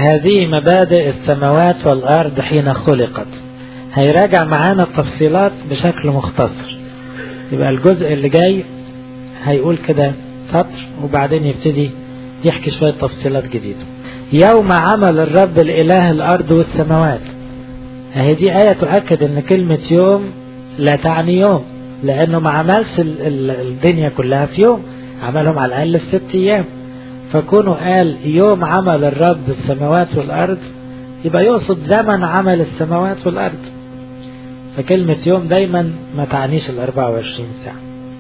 هذه مبادئ السماوات والأرض حين خلقت هيراجع معانا التفصيلات بشكل مختصر يبقى الجزء اللي جاي هيقول كده سطر وبعدين يبتدي يحكي شوية تفصيلات جديدة يوم عمل الرب الإله الأرض والسماوات اهي دي آية تؤكد ان كلمة يوم لا تعني يوم لانه ما عملش الدنيا كلها في يوم عملهم على الاقل في ست ايام فكونه قال يوم عمل الرب السماوات والارض يبقى يقصد زمن عمل السماوات والارض فكلمة يوم دايما ما تعنيش ال 24 ساعة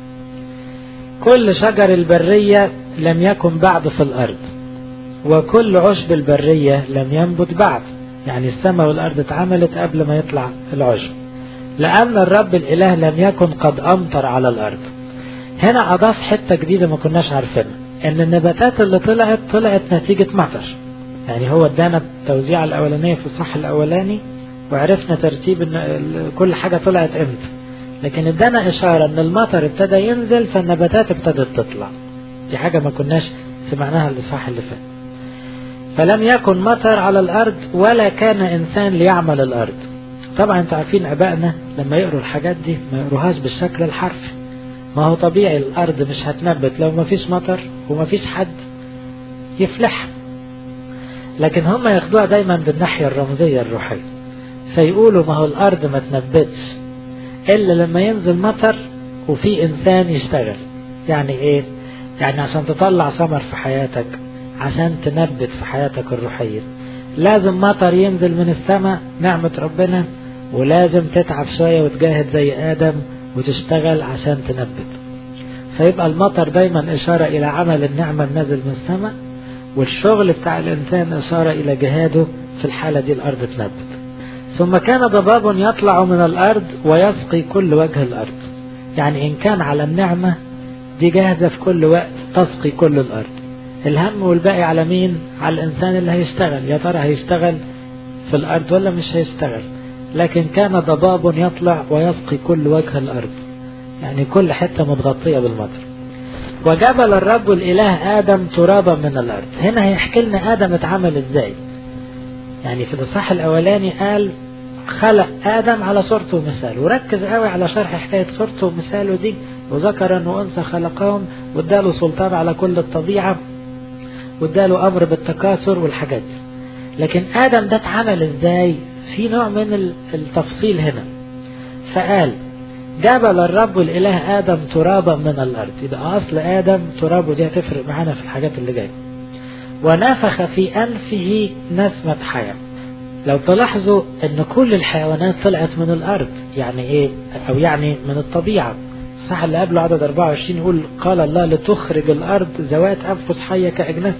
كل شجر البرية لم يكن بعد في الارض وكل عشب البرية لم ينبت بعد يعني السماء والارض اتعملت قبل ما يطلع العشب لأن الرب الإله لم يكن قد أمطر على الأرض هنا أضاف حتة جديدة ما كناش عارفينها إن النباتات اللي طلعت طلعت نتيجة مطر يعني هو ادانا التوزيع الأولانية في الصح الأولاني وعرفنا ترتيب إن كل حاجة طلعت إمتى لكن ادانا إشارة إن المطر ابتدى ينزل فالنباتات ابتدت تطلع دي حاجة ما كناش سمعناها الإصحاح اللي فات فلم يكن مطر على الأرض ولا كان إنسان ليعمل الأرض طبعا انتوا عارفين ابائنا لما يقروا الحاجات دي ما يقروهاش بالشكل الحرفي ما هو طبيعي الارض مش هتنبت لو ما فيش مطر وما فيش حد يفلح لكن هم ياخدوها دايما بالناحية الرمزية الروحية فيقولوا ما هو الارض ما تنبتش الا لما ينزل مطر وفي انسان يشتغل يعني ايه يعني عشان تطلع ثمر في حياتك عشان تنبت في حياتك الروحية لازم مطر ينزل من السماء نعمة ربنا ولازم تتعب شوية وتجاهد زي آدم وتشتغل عشان تنبت فيبقى المطر دايما إشارة إلى عمل النعمة النازل من السماء والشغل بتاع الإنسان إشارة إلى جهاده في الحالة دي الأرض تنبت ثم كان ضباب يطلع من الأرض ويسقي كل وجه الأرض يعني إن كان على النعمة دي جاهزة في كل وقت تسقي كل الأرض الهم والباقي على مين على الإنسان اللي هيشتغل يا ترى هيشتغل في الأرض ولا مش هيشتغل لكن كان ضباب يطلع ويسقي كل وجه الأرض يعني كل حتة متغطية بالمطر وجبل الرب الإله آدم ترابا من الأرض هنا هيحكي لنا آدم اتعمل ازاي يعني في الإصحاح الأولاني قال خلق آدم على صورته ومثاله وركز قوي على شرح حكاية صورته ومثاله دي وذكر أنه أنثى خلقهم واداله سلطان على كل الطبيعة واداله امر بالتكاثر والحاجات دي لكن ادم ده اتعمل ازاي في نوع من التفصيل هنا فقال جبل الرب الاله ادم ترابا من الارض يبقى اصل ادم ترابه دي هتفرق معانا في الحاجات اللي جايه ونفخ في انفه نسمة حياة لو تلاحظوا ان كل الحيوانات طلعت من الارض يعني ايه او يعني من الطبيعة صح اللي قبله عدد 24 يقول قال الله لتخرج الأرض ذوات أنفس حية كأجناس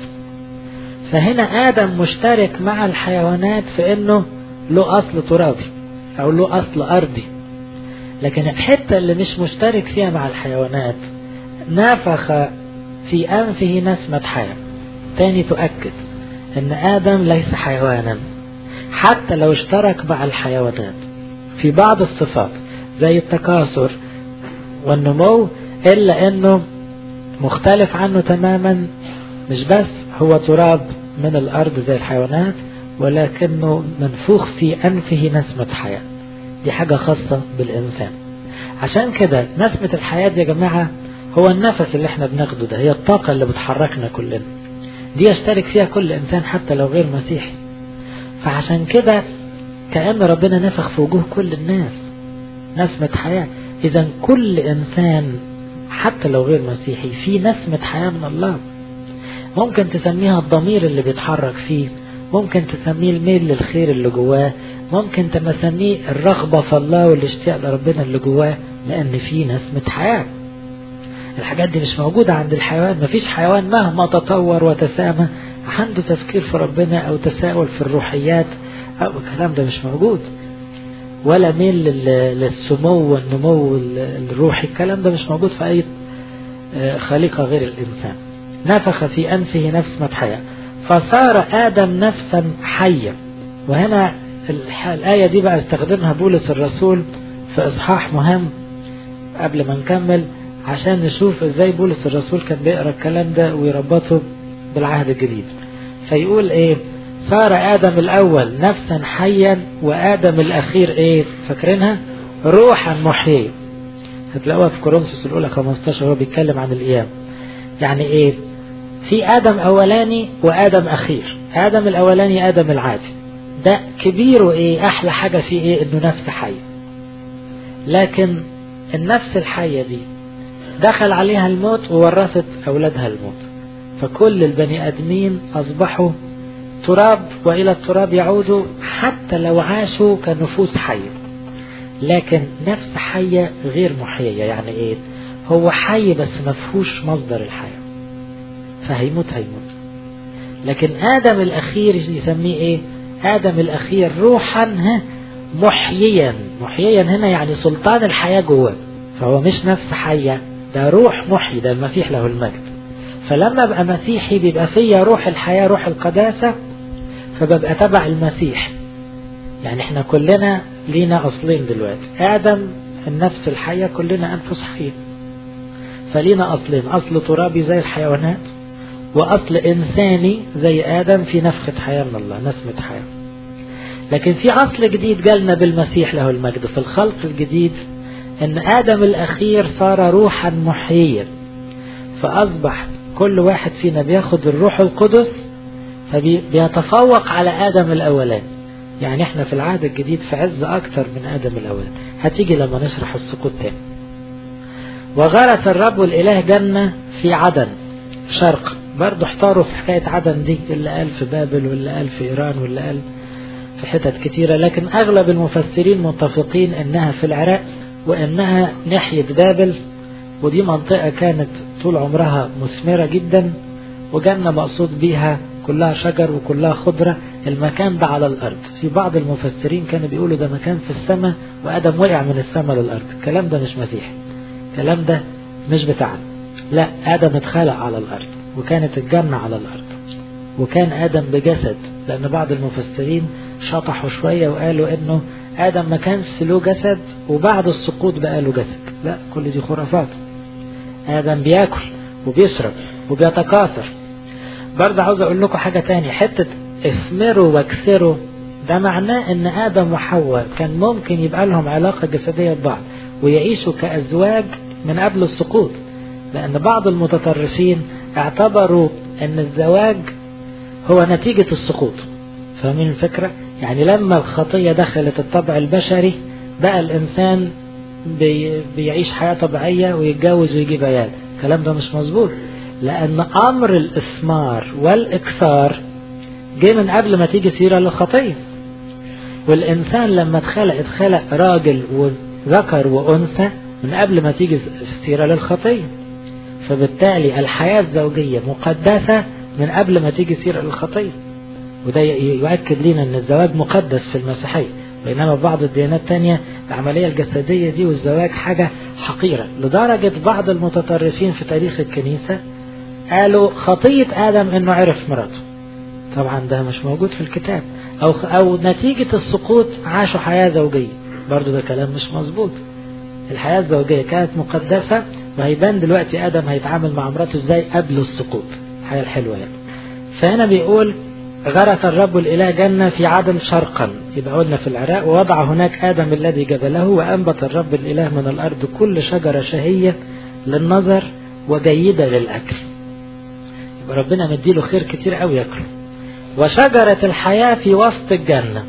فهنا آدم مشترك مع الحيوانات في أنه له أصل ترابي أو له أصل أرضي لكن الحتة اللي مش مشترك فيها مع الحيوانات نفخ في أنفه نسمة حياة تاني تؤكد أن آدم ليس حيوانا حتى لو اشترك مع الحيوانات في بعض الصفات زي التكاثر والنمو إلا أنه مختلف عنه تماما مش بس هو تراب من الأرض زي الحيوانات ولكنه منفوخ في أنفه نسمة حياة دي حاجة خاصة بالإنسان عشان كده نسمة الحياة دي يا جماعة هو النفس اللي احنا بناخده ده هي الطاقة اللي بتحركنا كلنا دي يشترك فيها كل إنسان حتى لو غير مسيحي فعشان كده كأن ربنا نفخ في وجوه كل الناس نسمة حياة إذا كل إنسان حتى لو غير مسيحي في نسمة حياة من الله ممكن تسميها الضمير اللي بيتحرك فيه ممكن تسميه الميل للخير اللي جواه ممكن تسميه الرغبة في الله والاشتياق لربنا اللي جواه لأن في نسمة حياة الحاجات دي مش موجودة عند الحيوان مفيش حيوان مهما تطور وتسامى عنده تفكير في ربنا أو تساؤل في الروحيات أو الكلام ده مش موجود ولا ميل للسمو والنمو الروحي الكلام ده مش موجود في أي خليقة غير الإنسان نفخ في أنفه نفس حياة فصار آدم نفسا حية وهنا الآية دي بقى استخدمها بولس الرسول في إصحاح مهم قبل ما نكمل عشان نشوف ازاي بولس الرسول كان بيقرا الكلام ده ويربطه بالعهد الجديد فيقول ايه صار آدم الأول نفسا حيا وآدم الأخير إيه فاكرينها روحا محيي هتلاقوها في كورنثوس الأولى 15 هو بيتكلم عن القيام يعني إيه في آدم أولاني وآدم أخير آدم الأولاني آدم العادي ده كبير وإيه أحلى حاجة فيه إيه إنه نفس حي لكن النفس الحية دي دخل عليها الموت وورثت أولادها الموت فكل البني آدمين أصبحوا تراب وإلى التراب يعودوا حتى لو عاشوا كنفوس حية لكن نفس حية غير محيية يعني إيه هو حي بس مفهوش مصدر الحياة فهيموت هيموت لكن آدم الأخير يسميه إيه آدم الأخير روحا محييا محييا هنا يعني سلطان الحياة جواه فهو مش نفس حية ده روح محيي ده المسيح له المجد فلما ابقى مسيحي بيبقى فيا روح الحياة روح القداسة فببقى تبع المسيح يعني احنا كلنا لينا اصلين دلوقتي ادم النفس الحية كلنا انفس حية فلينا اصلين اصل ترابي زي الحيوانات واصل انساني زي ادم في نفخة حياة من الله نسمة حياة لكن في اصل جديد جالنا بالمسيح له المجد في الخلق الجديد ان ادم الاخير صار روحا محييا فاصبح كل واحد فينا بياخد الروح القدس فبيتفوق على ادم الاولاني يعني احنا في العهد الجديد في عز اكتر من ادم الاولاني هتيجي لما نشرح السقوط تاني وغرس الرب الاله جنة في عدن شرق برضه احتاروا في حكاية عدن دي اللي قال في بابل واللي قال في ايران واللي قال في حتت كتيرة لكن اغلب المفسرين متفقين انها في العراق وانها ناحية بابل ودي منطقة كانت طول عمرها مثمرة جدا وجنة مقصود بيها كلها شجر وكلها خضرة المكان ده على الأرض في بعض المفسرين كانوا بيقولوا ده مكان في السماء وآدم وقع من السماء للأرض الكلام ده مش مسيحي الكلام ده مش بتاعنا لا آدم اتخلق على الأرض وكانت الجنة على الأرض وكان آدم بجسد لأن بعض المفسرين شطحوا شوية وقالوا إنه آدم ما كانش له جسد وبعد السقوط بقى له جسد لا كل دي خرافات آدم بياكل وبيشرب وبيتكاثر برضه عاوز اقول لكم حاجة تاني حتة اثمروا واكسروا ده معناه ان ادم وحواء كان ممكن يبقى لهم علاقة جسدية ببعض ويعيشوا كازواج من قبل السقوط لان بعض المتطرفين اعتبروا ان الزواج هو نتيجة السقوط فاهمين الفكرة يعني لما الخطية دخلت الطبع البشري بقى الانسان بي بيعيش حياة طبيعية ويتجوز ويجيب عيال الكلام ده مش مظبوط لأن أمر الإثمار والإكثار جه من قبل ما تيجي سيرة للخطية والإنسان لما اتخلق اتخلق راجل وذكر وأنثى من قبل ما تيجي سيرة للخطية فبالتالي الحياة الزوجية مقدسة من قبل ما تيجي سيرة للخطية وده يؤكد لنا أن الزواج مقدس في المسيحية بينما بعض الديانات التانية العملية الجسدية دي والزواج حاجة حقيرة لدرجة بعض المتطرفين في تاريخ الكنيسة قالوا خطية آدم انه عرف مراته طبعا ده مش موجود في الكتاب او او نتيجة السقوط عاشوا حياة زوجية برضو ده كلام مش مظبوط الحياة الزوجية كانت مقدسة وهيبان دلوقتي آدم هيتعامل مع مراته ازاي قبل السقوط الحياة الحلوة يعني فهنا بيقول غرس الرب الإله جنة في عدن شرقا يبقى قلنا في العراق ووضع هناك آدم الذي جبله وأنبت الرب الإله من الأرض كل شجرة شهية للنظر وجيدة للأكل يبقى ربنا مديله خير كتير قوي ياكله وشجرة الحياة في وسط الجنة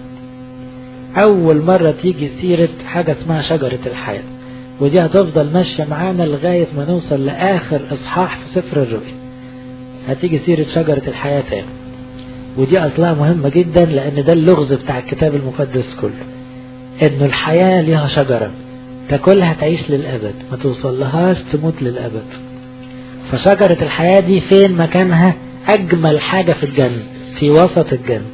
أول مرة تيجي سيرة حاجة اسمها شجرة الحياة ودي هتفضل ماشية معانا لغاية ما نوصل لآخر إصحاح في سفر الرؤيا هتيجي سيرة شجرة الحياة تاني ودي أصلها مهمة جدا لأن ده اللغز بتاع الكتاب المقدس كله إنه الحياة ليها شجرة تاكلها تعيش للأبد ما توصل لهاش تموت للأبد فشجرة الحياة دي فين مكانها أجمل حاجة في الجنة في وسط الجنة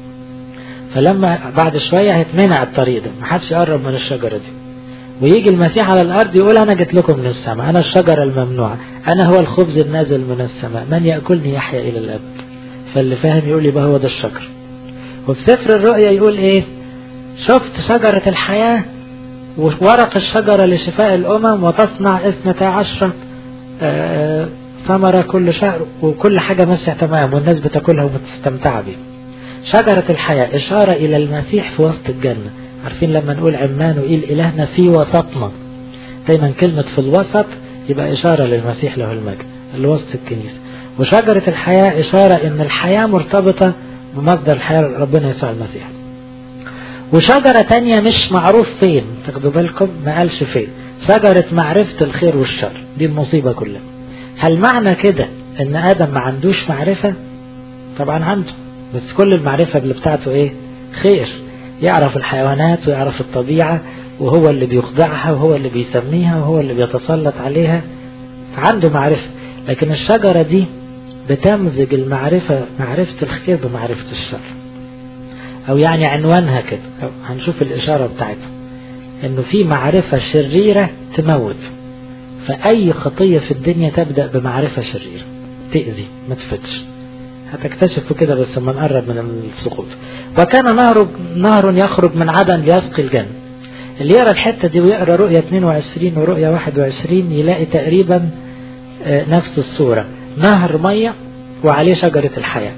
فلما بعد شوية هيتمنع الطريق ده محدش يقرب من الشجرة دي ويجي المسيح على الأرض يقول أنا جيت لكم من السماء أنا الشجرة الممنوعة أنا هو الخبز النازل من السماء من يأكلني يحيا إلى الأبد فاللي فاهم يقول يبقى هو ده الشجر وفي سفر الرؤيا يقول ايه شفت شجرة الحياة وورق الشجرة لشفاء الأمم وتصنع اثنتا عشرة ثمرة كل شهر وكل حاجة ماشية تمام والناس بتاكلها ومتستمتعة بيها شجرة الحياة إشارة إلى المسيح في وسط الجنة عارفين لما نقول عمان وإيل إلهنا في وسطنا دايما كلمة في الوسط يبقى إشارة للمسيح له المجد اللي وسط الكنيسة وشجرة الحياة إشارة إن الحياة مرتبطة بمصدر الحياة ربنا يسوع المسيح وشجرة تانية مش معروف فين تاخدوا بالكم ما قالش فين شجرة معرفة الخير والشر دي المصيبة كلها هل معنى كده ان ادم ما عندوش معرفة طبعا عنده بس كل المعرفة اللي بتاعته ايه خير يعرف الحيوانات ويعرف الطبيعة وهو اللي بيخضعها وهو اللي بيسميها وهو اللي بيتسلط عليها عنده معرفة لكن الشجرة دي بتمزج المعرفة معرفة الخير بمعرفة الشر او يعني عنوانها كده هنشوف الاشارة بتاعتها انه في معرفة شريرة تموت فاي خطية في الدنيا تبدأ بمعرفة شريرة تأذي ما تفتش هتكتشفوا كده بس لما نقرب من السقوط وكان نهر نهر يخرج من عدن ليسقي الجنة اللي يقرا الحتة دي ويقرا رؤية 22 ورؤية 21 يلاقي تقريبا نفس الصورة نهر مية وعليه شجرة الحياة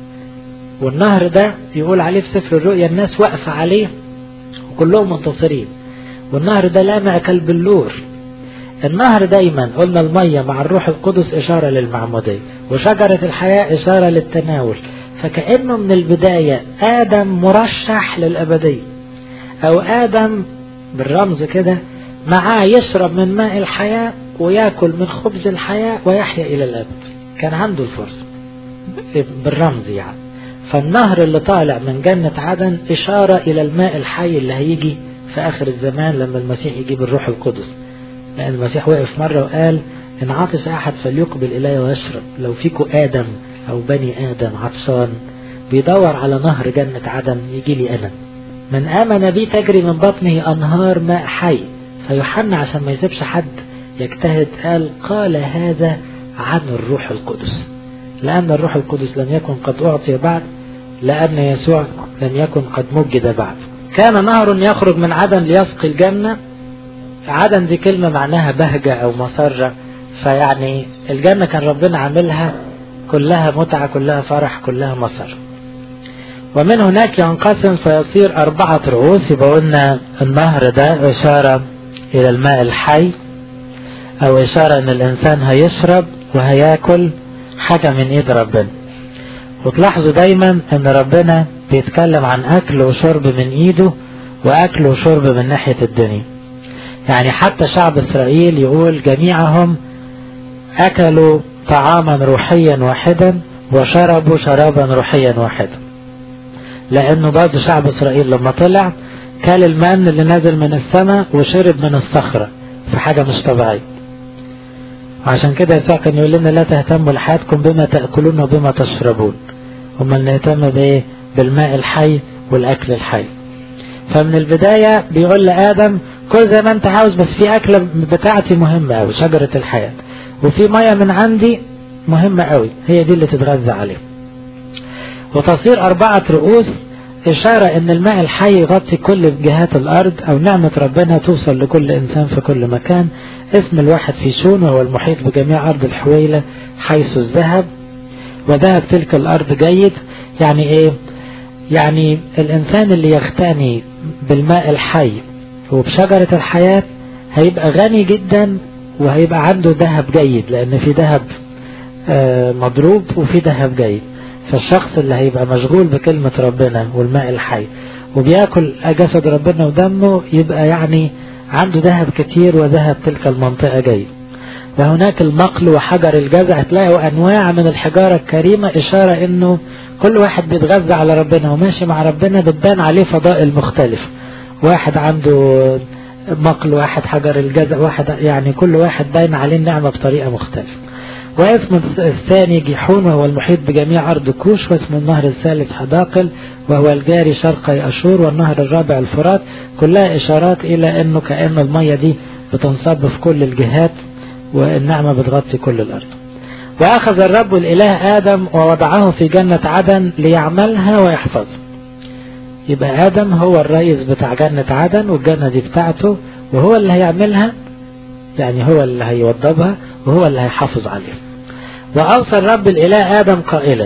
والنهر ده يقول عليه في سفر الرؤيا الناس واقفة عليه وكلهم منتصرين والنهر ده لامع كالبلور النهر دايما قلنا المية مع الروح القدس إشارة للمعمودية وشجرة الحياة إشارة للتناول فكأنه من البداية آدم مرشح للأبدية أو آدم بالرمز كده معاه يشرب من ماء الحياة ويأكل من خبز الحياة ويحيا إلى الأبد كان عنده الفرصة بالرمز يعني فالنهر اللي طالع من جنة عدن إشارة إلى الماء الحي اللي هيجي في آخر الزمان لما المسيح يجيب الروح القدس لأن المسيح وقف مرة وقال إن عطش أحد فليقبل إلي ويشرب لو فيكم آدم أو بني آدم عطشان بيدور على نهر جنة عدن يجي لي أنا من آمن بي تجري من بطنه أنهار ماء حي فيوحنا عشان ما يسيبش حد يجتهد قال قال هذا عن الروح القدس لأن الروح القدس لم يكن قد أعطي بعد لأن يسوع لم يكن قد مجد بعد كان نهر يخرج من عدن ليسقي الجنة عدن دي كلمة معناها بهجة أو مسرة فيعني الجنة كان ربنا عاملها كلها متعة كلها فرح كلها مسر ومن هناك ينقسم فيصير أربعة رؤوس يبقى قلنا النهر ده إشارة إلى الماء الحي أو إشارة إن الإنسان هيشرب وهياكل حاجة من إيد ربنا وتلاحظوا دايما إن ربنا بيتكلم عن أكل وشرب من إيده وأكل وشرب من ناحية الدنيا يعني حتى شعب إسرائيل يقول جميعهم أكلوا طعاما روحيا واحدا وشربوا شرابا روحيا واحدا لأنه برضه شعب إسرائيل لما طلع كل المن اللي نازل من السماء وشرب من الصخرة في حاجة مش طبيعية عشان كده يسوع كان يقول لنا لا تهتموا لحياتكم بما تأكلون وبما تشربون هم نهتم بإيه بالماء الحي والأكل الحي فمن البداية بيقول لآدم كل زي ما انت عاوز بس في أكلة بتاعتي مهمة أوي شجرة الحياة وفي مية من عندي مهمة أوي هي دي اللي تتغذى عليه وتصير أربعة رؤوس إشارة إن الماء الحي يغطي كل جهات الأرض أو نعمة ربنا توصل لكل إنسان في كل مكان اسم الواحد في شون وهو المحيط بجميع أرض الحويلة حيث الذهب وذهب تلك الأرض جيد يعني إيه يعني الإنسان اللي يغتني بالماء الحي وبشجرة الحياة هيبقى غني جدا وهيبقى عنده ذهب جيد لأن في ذهب مضروب وفي ذهب جيد فالشخص اللي هيبقى مشغول بكلمة ربنا والماء الحي وبياكل جسد ربنا ودمه يبقى يعني عنده ذهب كتير وذهب تلك المنطقة جيد وهناك المقل وحجر الجزع تلاقوا أنواع من الحجارة الكريمة إشارة إنه كل واحد بيتغذى على ربنا وماشي مع ربنا بتبان عليه فضائل مختلفة واحد عنده مقل واحد حجر الجزع واحد يعني كل واحد باين عليه النعمة بطريقة مختلفة واسم الثاني جيحون وهو المحيط بجميع أرض كوش واسم النهر الثالث حداقل وهو الجاري شرقي أشور والنهر الرابع الفرات كلها إشارات إلى أنه كأن المية دي بتنصب في كل الجهات والنعمة بتغطي كل الأرض وأخذ الرب الإله آدم ووضعه في جنة عدن ليعملها ويحفظها يبقى آدم هو الرئيس بتاع جنة عدن والجنة دي بتاعته وهو اللي هيعملها يعني هو اللي هيوضبها وهو اللي هيحافظ عليها وأوصى الرب الإله آدم قائلا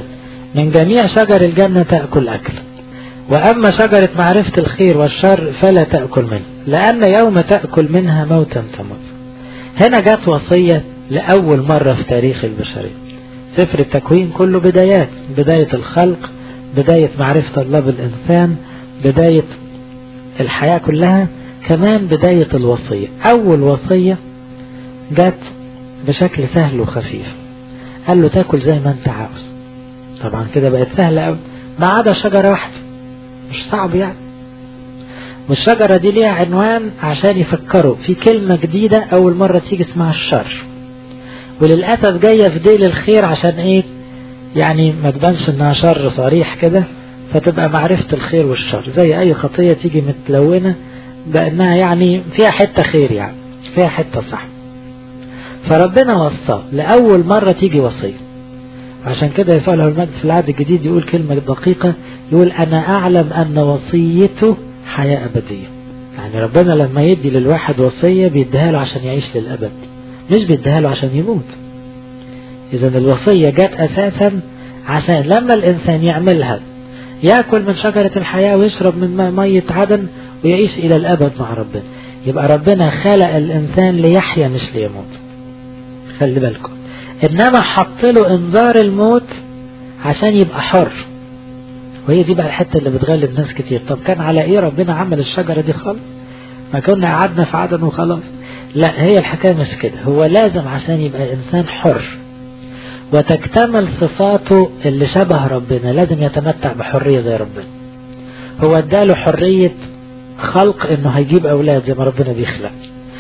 من جميع شجر الجنة تأكل أكل وأما شجرة معرفة الخير والشر فلا تأكل منه لأن يوم تأكل منها موتا تموت هنا جت وصية لأول مرة في تاريخ البشرية سفر التكوين كله بدايات بداية الخلق بداية معرفة الله بالإنسان بداية الحياة كلها كمان بداية الوصية أول وصية جت بشكل سهل وخفيف قال له تاكل زي ما انت عاوز طبعا كده بقت سهلة قوي ما عدا شجرة واحدة مش صعب يعني والشجرة دي ليها عنوان عشان يفكروا في كلمة جديدة أول مرة تيجي اسمها الشر وللأسف جاية في ديل الخير عشان ايه يعني ما تبانش انها شر صريح كده فتبقى معرفة الخير والشر زي اي خطية تيجي متلونة بانها يعني فيها حتة خير يعني فيها حتة صح فربنا وصى لأول مرة تيجي وصية عشان كده يسوع له المجد في العهد الجديد يقول كلمة دقيقة يقول أنا أعلم أن وصيته حياة أبدية يعني ربنا لما يدي للواحد وصية بيديها له عشان يعيش للأبد مش بيديها له عشان يموت إذا الوصية جت أساسا عشان لما الإنسان يعملها يأكل من شجرة الحياة ويشرب من مية عدن ويعيش إلى الأبد مع ربنا يبقى ربنا خلق الإنسان ليحيا مش ليموت خلي بالكم إنما حط له إنذار الموت عشان يبقى حر وهي دي بقى الحتة اللي بتغلب ناس كتير طب كان على إيه ربنا عمل الشجرة دي خالص ما كنا قعدنا في عدن وخلاص لا هي الحكاية مش كده هو لازم عشان يبقى إنسان حر وتكتمل صفاته اللي شبه ربنا لازم يتمتع بحرية زي ربنا هو اداله حرية خلق انه هيجيب اولاد زي ما ربنا بيخلق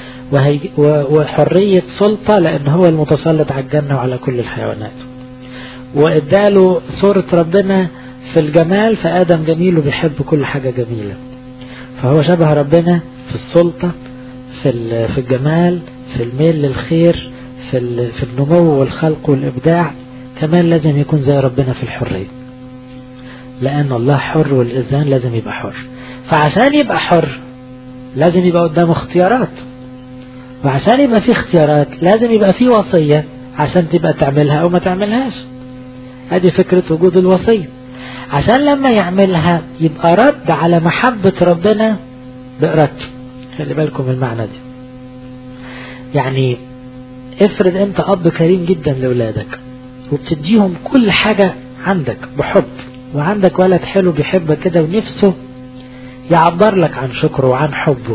وحرية سلطة لان هو المتسلط على الجنة وعلى كل الحيوانات واداله صورة ربنا في الجمال فآدم جميل وبيحب كل حاجة جميلة فهو شبه ربنا في السلطة في في الجمال في الميل للخير في في النمو والخلق والإبداع كمان لازم يكون زي ربنا في الحرية لأن الله حر والإنسان لازم يبقى حر فعشان يبقى حر لازم يبقى قدامه اختيارات وعشان يبقى في اختيارات لازم يبقى في وصية عشان تبقى تعملها أو ما تعملهاش هذه فكرة وجود الوصية عشان لما يعملها يبقى رد على محبة ربنا بإرادته خلي بالكم المعنى دي يعني افرض انت اب كريم جدا لاولادك وبتديهم كل حاجة عندك بحب وعندك ولد حلو بيحبك كده ونفسه يعبر لك عن شكره وعن حبه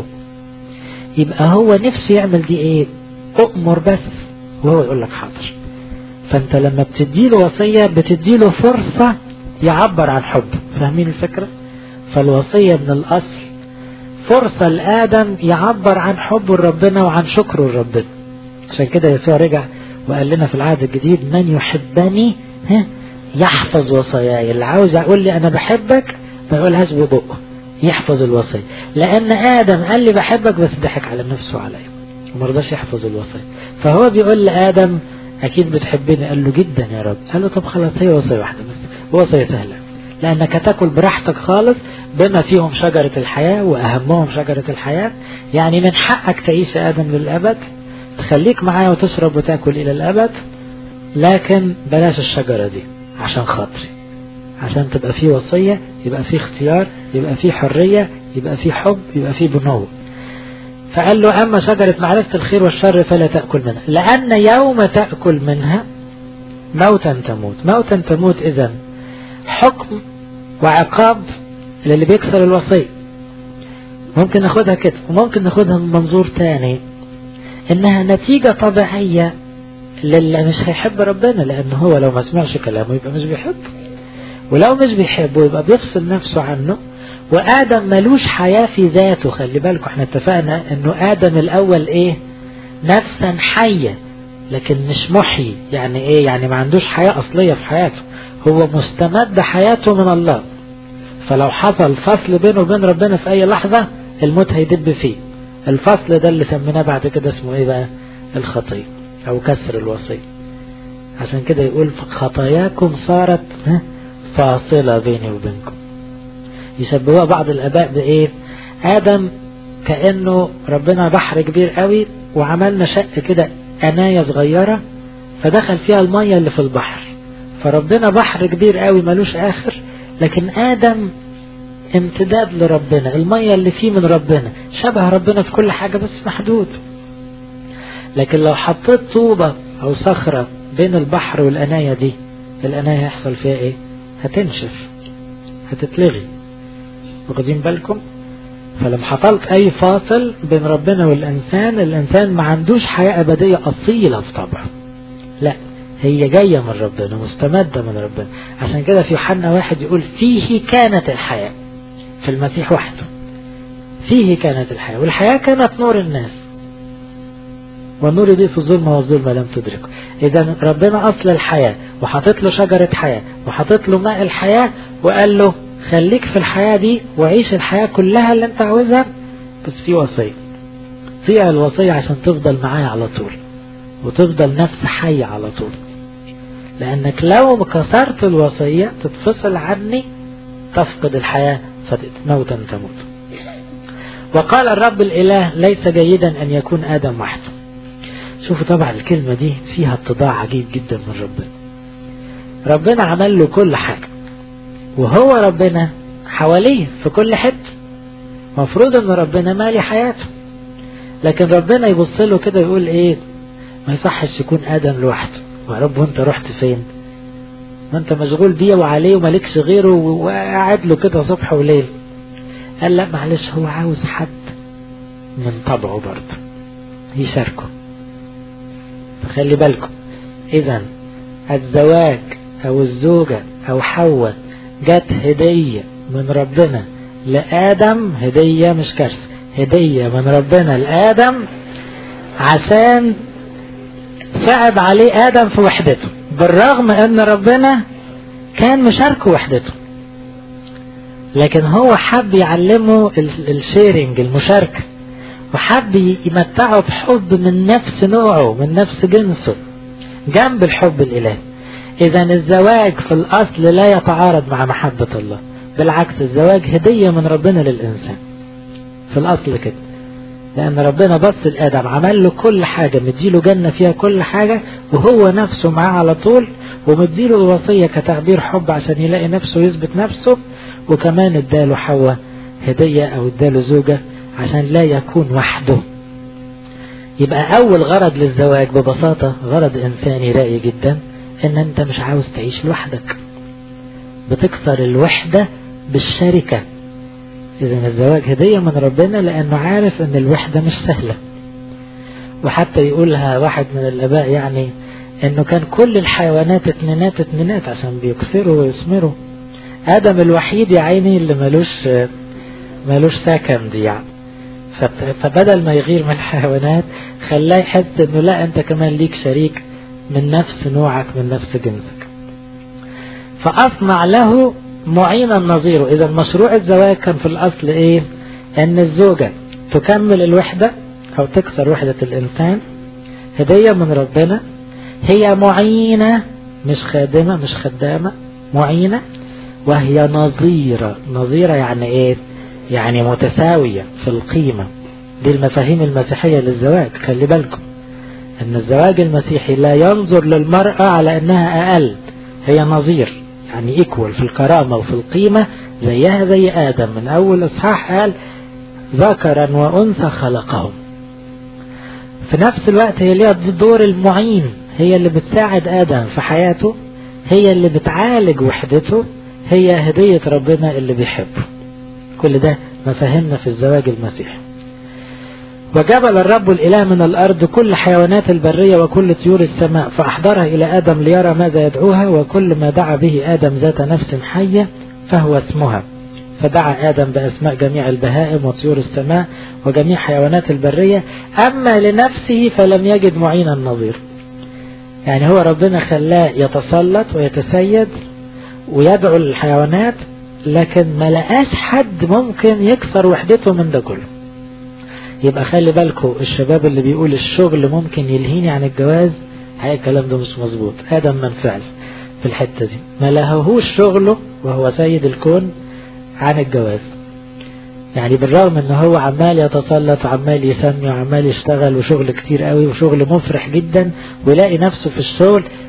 يبقى هو نفسه يعمل دي ايه اؤمر بس وهو يقول لك حاضر فانت لما بتديله وصية بتديله فرصة يعبر عن حبه فاهمين الفكرة فالوصية من الاصل فرصة لآدم يعبر عن حبه لربنا وعن شكره لربنا عشان كده يسوع رجع وقال لنا في العهد الجديد من يحبني ها يحفظ وصاياي اللي عاوز يقول لي انا بحبك ما يقولهاش ببقه يحفظ الوصية لان ادم قال لي بحبك بس ضحك على نفسه عليا وما رضاش يحفظ الوصية فهو بيقول لادم اكيد بتحبني قال له جدا يا رب قال له طب خلاص هي وصية واحدة بس وصية سهلة لانك تاكل براحتك خالص بما فيهم شجرة الحياة واهمهم شجرة الحياة يعني من حقك تعيش يا ادم للابد تخليك معايا وتشرب وتاكل الى الابد لكن بلاش الشجرة دي عشان خاطري عشان تبقى في وصية يبقى في اختيار يبقى في حرية يبقى في حب يبقى في بنو فقال له أما شجرة معرفة الخير والشر فلا تأكل منها لأن يوم تأكل منها موتا تموت موتا تموت إذا حكم وعقاب للي بيكسر الوصية ممكن ناخدها كده وممكن ناخدها من منظور تاني انها نتيجة طبيعية للي مش هيحب ربنا لان هو لو ما سمعش كلامه يبقى مش بيحبه ولو مش بيحبه يبقى بيفصل نفسه عنه وادم ملوش حياة في ذاته خلي بالكم احنا اتفقنا انه ادم الاول ايه نفسا حية لكن مش محيي يعني ايه يعني ما عندوش حياة اصلية في حياته هو مستمد حياته من الله فلو حصل فصل بينه وبين ربنا في اي لحظة الموت هيدب فيه الفصل ده اللي سميناه بعد كده اسمه ايه بقى الخطية او كسر الوصية عشان كده يقول خطاياكم صارت فاصلة بيني وبينكم يشبهوها بعض الاباء بايه ادم كأنه ربنا بحر كبير قوي وعملنا شق كده قناية صغيرة فدخل فيها المية اللي في البحر فربنا بحر كبير قوي ملوش آخر لكن آدم امتداد لربنا المية اللي فيه من ربنا شبه ربنا في كل حاجة بس محدود لكن لو حطيت طوبة أو صخرة بين البحر والأناية دي الأناية هيحصل فيها إيه هتنشف هتتلغي واخدين بالكم فلما حصلت أي فاصل بين ربنا والإنسان الإنسان ما عندوش حياة أبدية أصيلة في طبعه لا هي جاية من ربنا مستمدة من ربنا عشان كده في يوحنا واحد يقول فيه كانت الحياة في المسيح وحده فيه كانت الحياة والحياة كانت نور الناس والنور دي في الظلمة والظلمة لم تدركه إذا ربنا أصل الحياة وحاطط له شجرة حياة وحاطط له ماء الحياة وقال له خليك في الحياة دي وعيش الحياة كلها اللي انت عاوزها بس في وصية فيها الوصية عشان تفضل معايا على طول وتفضل نفس حي على طول لأنك لو كسرت الوصية تتفصل عني تفقد الحياة فتموتا تموت وقال الرب الإله ليس جيدا أن يكون آدم وحده شوفوا طبعا الكلمة دي فيها اتضاع عجيب جدا من ربنا ربنا عمل له كل حاجة وهو ربنا حواليه في كل حتة مفروض ان ربنا مالي حياته لكن ربنا يبص له كده يقول ايه ما يصحش يكون ادم لوحده يا رب وانت رحت فين ما انت مشغول بيه وعليه ومالكش غيره وقاعد له كده صبح وليل قال لا معلش هو عاوز حد من طبعه برضه يشاركه فخلي بالكم اذا الزواج او الزوجة او حواء جت هدية من ربنا لآدم هدية مش كشف هدية من ربنا لآدم عشان صعب عليه آدم في وحدته بالرغم ان ربنا كان مشاركه وحدته لكن هو حب يعلمه الشيرنج المشاركة وحب يمتعه بحب من نفس نوعه من نفس جنسه جنب الحب الإلهي إذا الزواج في الأصل لا يتعارض مع محبة الله بالعكس الزواج هدية من ربنا للإنسان في الأصل كده لأن ربنا بص لآدم عمل له كل حاجة مديله جنة فيها كل حاجة وهو نفسه معاه على طول ومديله الوصية كتعبير حب عشان يلاقي نفسه ويثبت نفسه وكمان اداله حواء هدية أو اداله زوجة عشان لا يكون وحده يبقى أول غرض للزواج ببساطة غرض إنساني رأي جدا إن أنت مش عاوز تعيش لوحدك بتكسر الوحدة بالشركة إذا الزواج هدية من ربنا لأنه عارف أن الوحدة مش سهلة وحتى يقولها واحد من الآباء يعني أنه كان كل الحيوانات اتنينات اتنينات عشان بيكسروا ويثمروا آدم الوحيد يا عيني اللي ملوش ملوش سكن دي يعني فبدل ما يغير من الحيوانات خلاه يحس انه لا انت كمان ليك شريك من نفس نوعك من نفس جنسك فأصنع له معينا نظيره اذا مشروع الزواج كان في الاصل ايه ان الزوجة تكمل الوحدة او تكسر وحدة الانسان هدية من ربنا هي معينة مش خادمة مش خدامة معينة وهي نظيرة نظيرة يعني ايه يعني متساوية في القيمة دي المفاهيم المسيحية للزواج خلي بالكم ان الزواج المسيحي لا ينظر للمرأة على انها اقل هي نظير يعني ايكوال في الكرامة وفي القيمة زيها زي ادم من اول اصحاح قال ذكرا وانثى خلقهم في نفس الوقت هي ليها دور المعين هي اللي بتساعد ادم في حياته هي اللي بتعالج وحدته هي هدية ربنا اللي بيحبه كل ده مفاهيمنا في الزواج المسيحي وجبل الرب الإله من الأرض كل حيوانات البرية وكل طيور السماء فأحضرها إلى آدم ليرى ماذا يدعوها وكل ما دعا به آدم ذات نفس حية فهو اسمها فدعا آدم بأسماء جميع البهائم وطيور السماء وجميع حيوانات البرية أما لنفسه فلم يجد معينا نظير يعني هو ربنا خلاه يتسلط ويتسيد ويدعو الحيوانات لكن ما لقاش حد ممكن يكسر وحدته من ده كله يبقى خلي بالكم الشباب اللي بيقول الشغل ممكن يلهيني عن الجواز هاي الكلام ده مش مظبوط ادم منفعل في الحتة دي ما لهوش شغله وهو سيد الكون عن الجواز يعني بالرغم ان هو عمال يتسلط وعمال يسمي وعمال يشتغل وشغل كتير قوي وشغل مفرح جدا ويلاقي نفسه في الشغل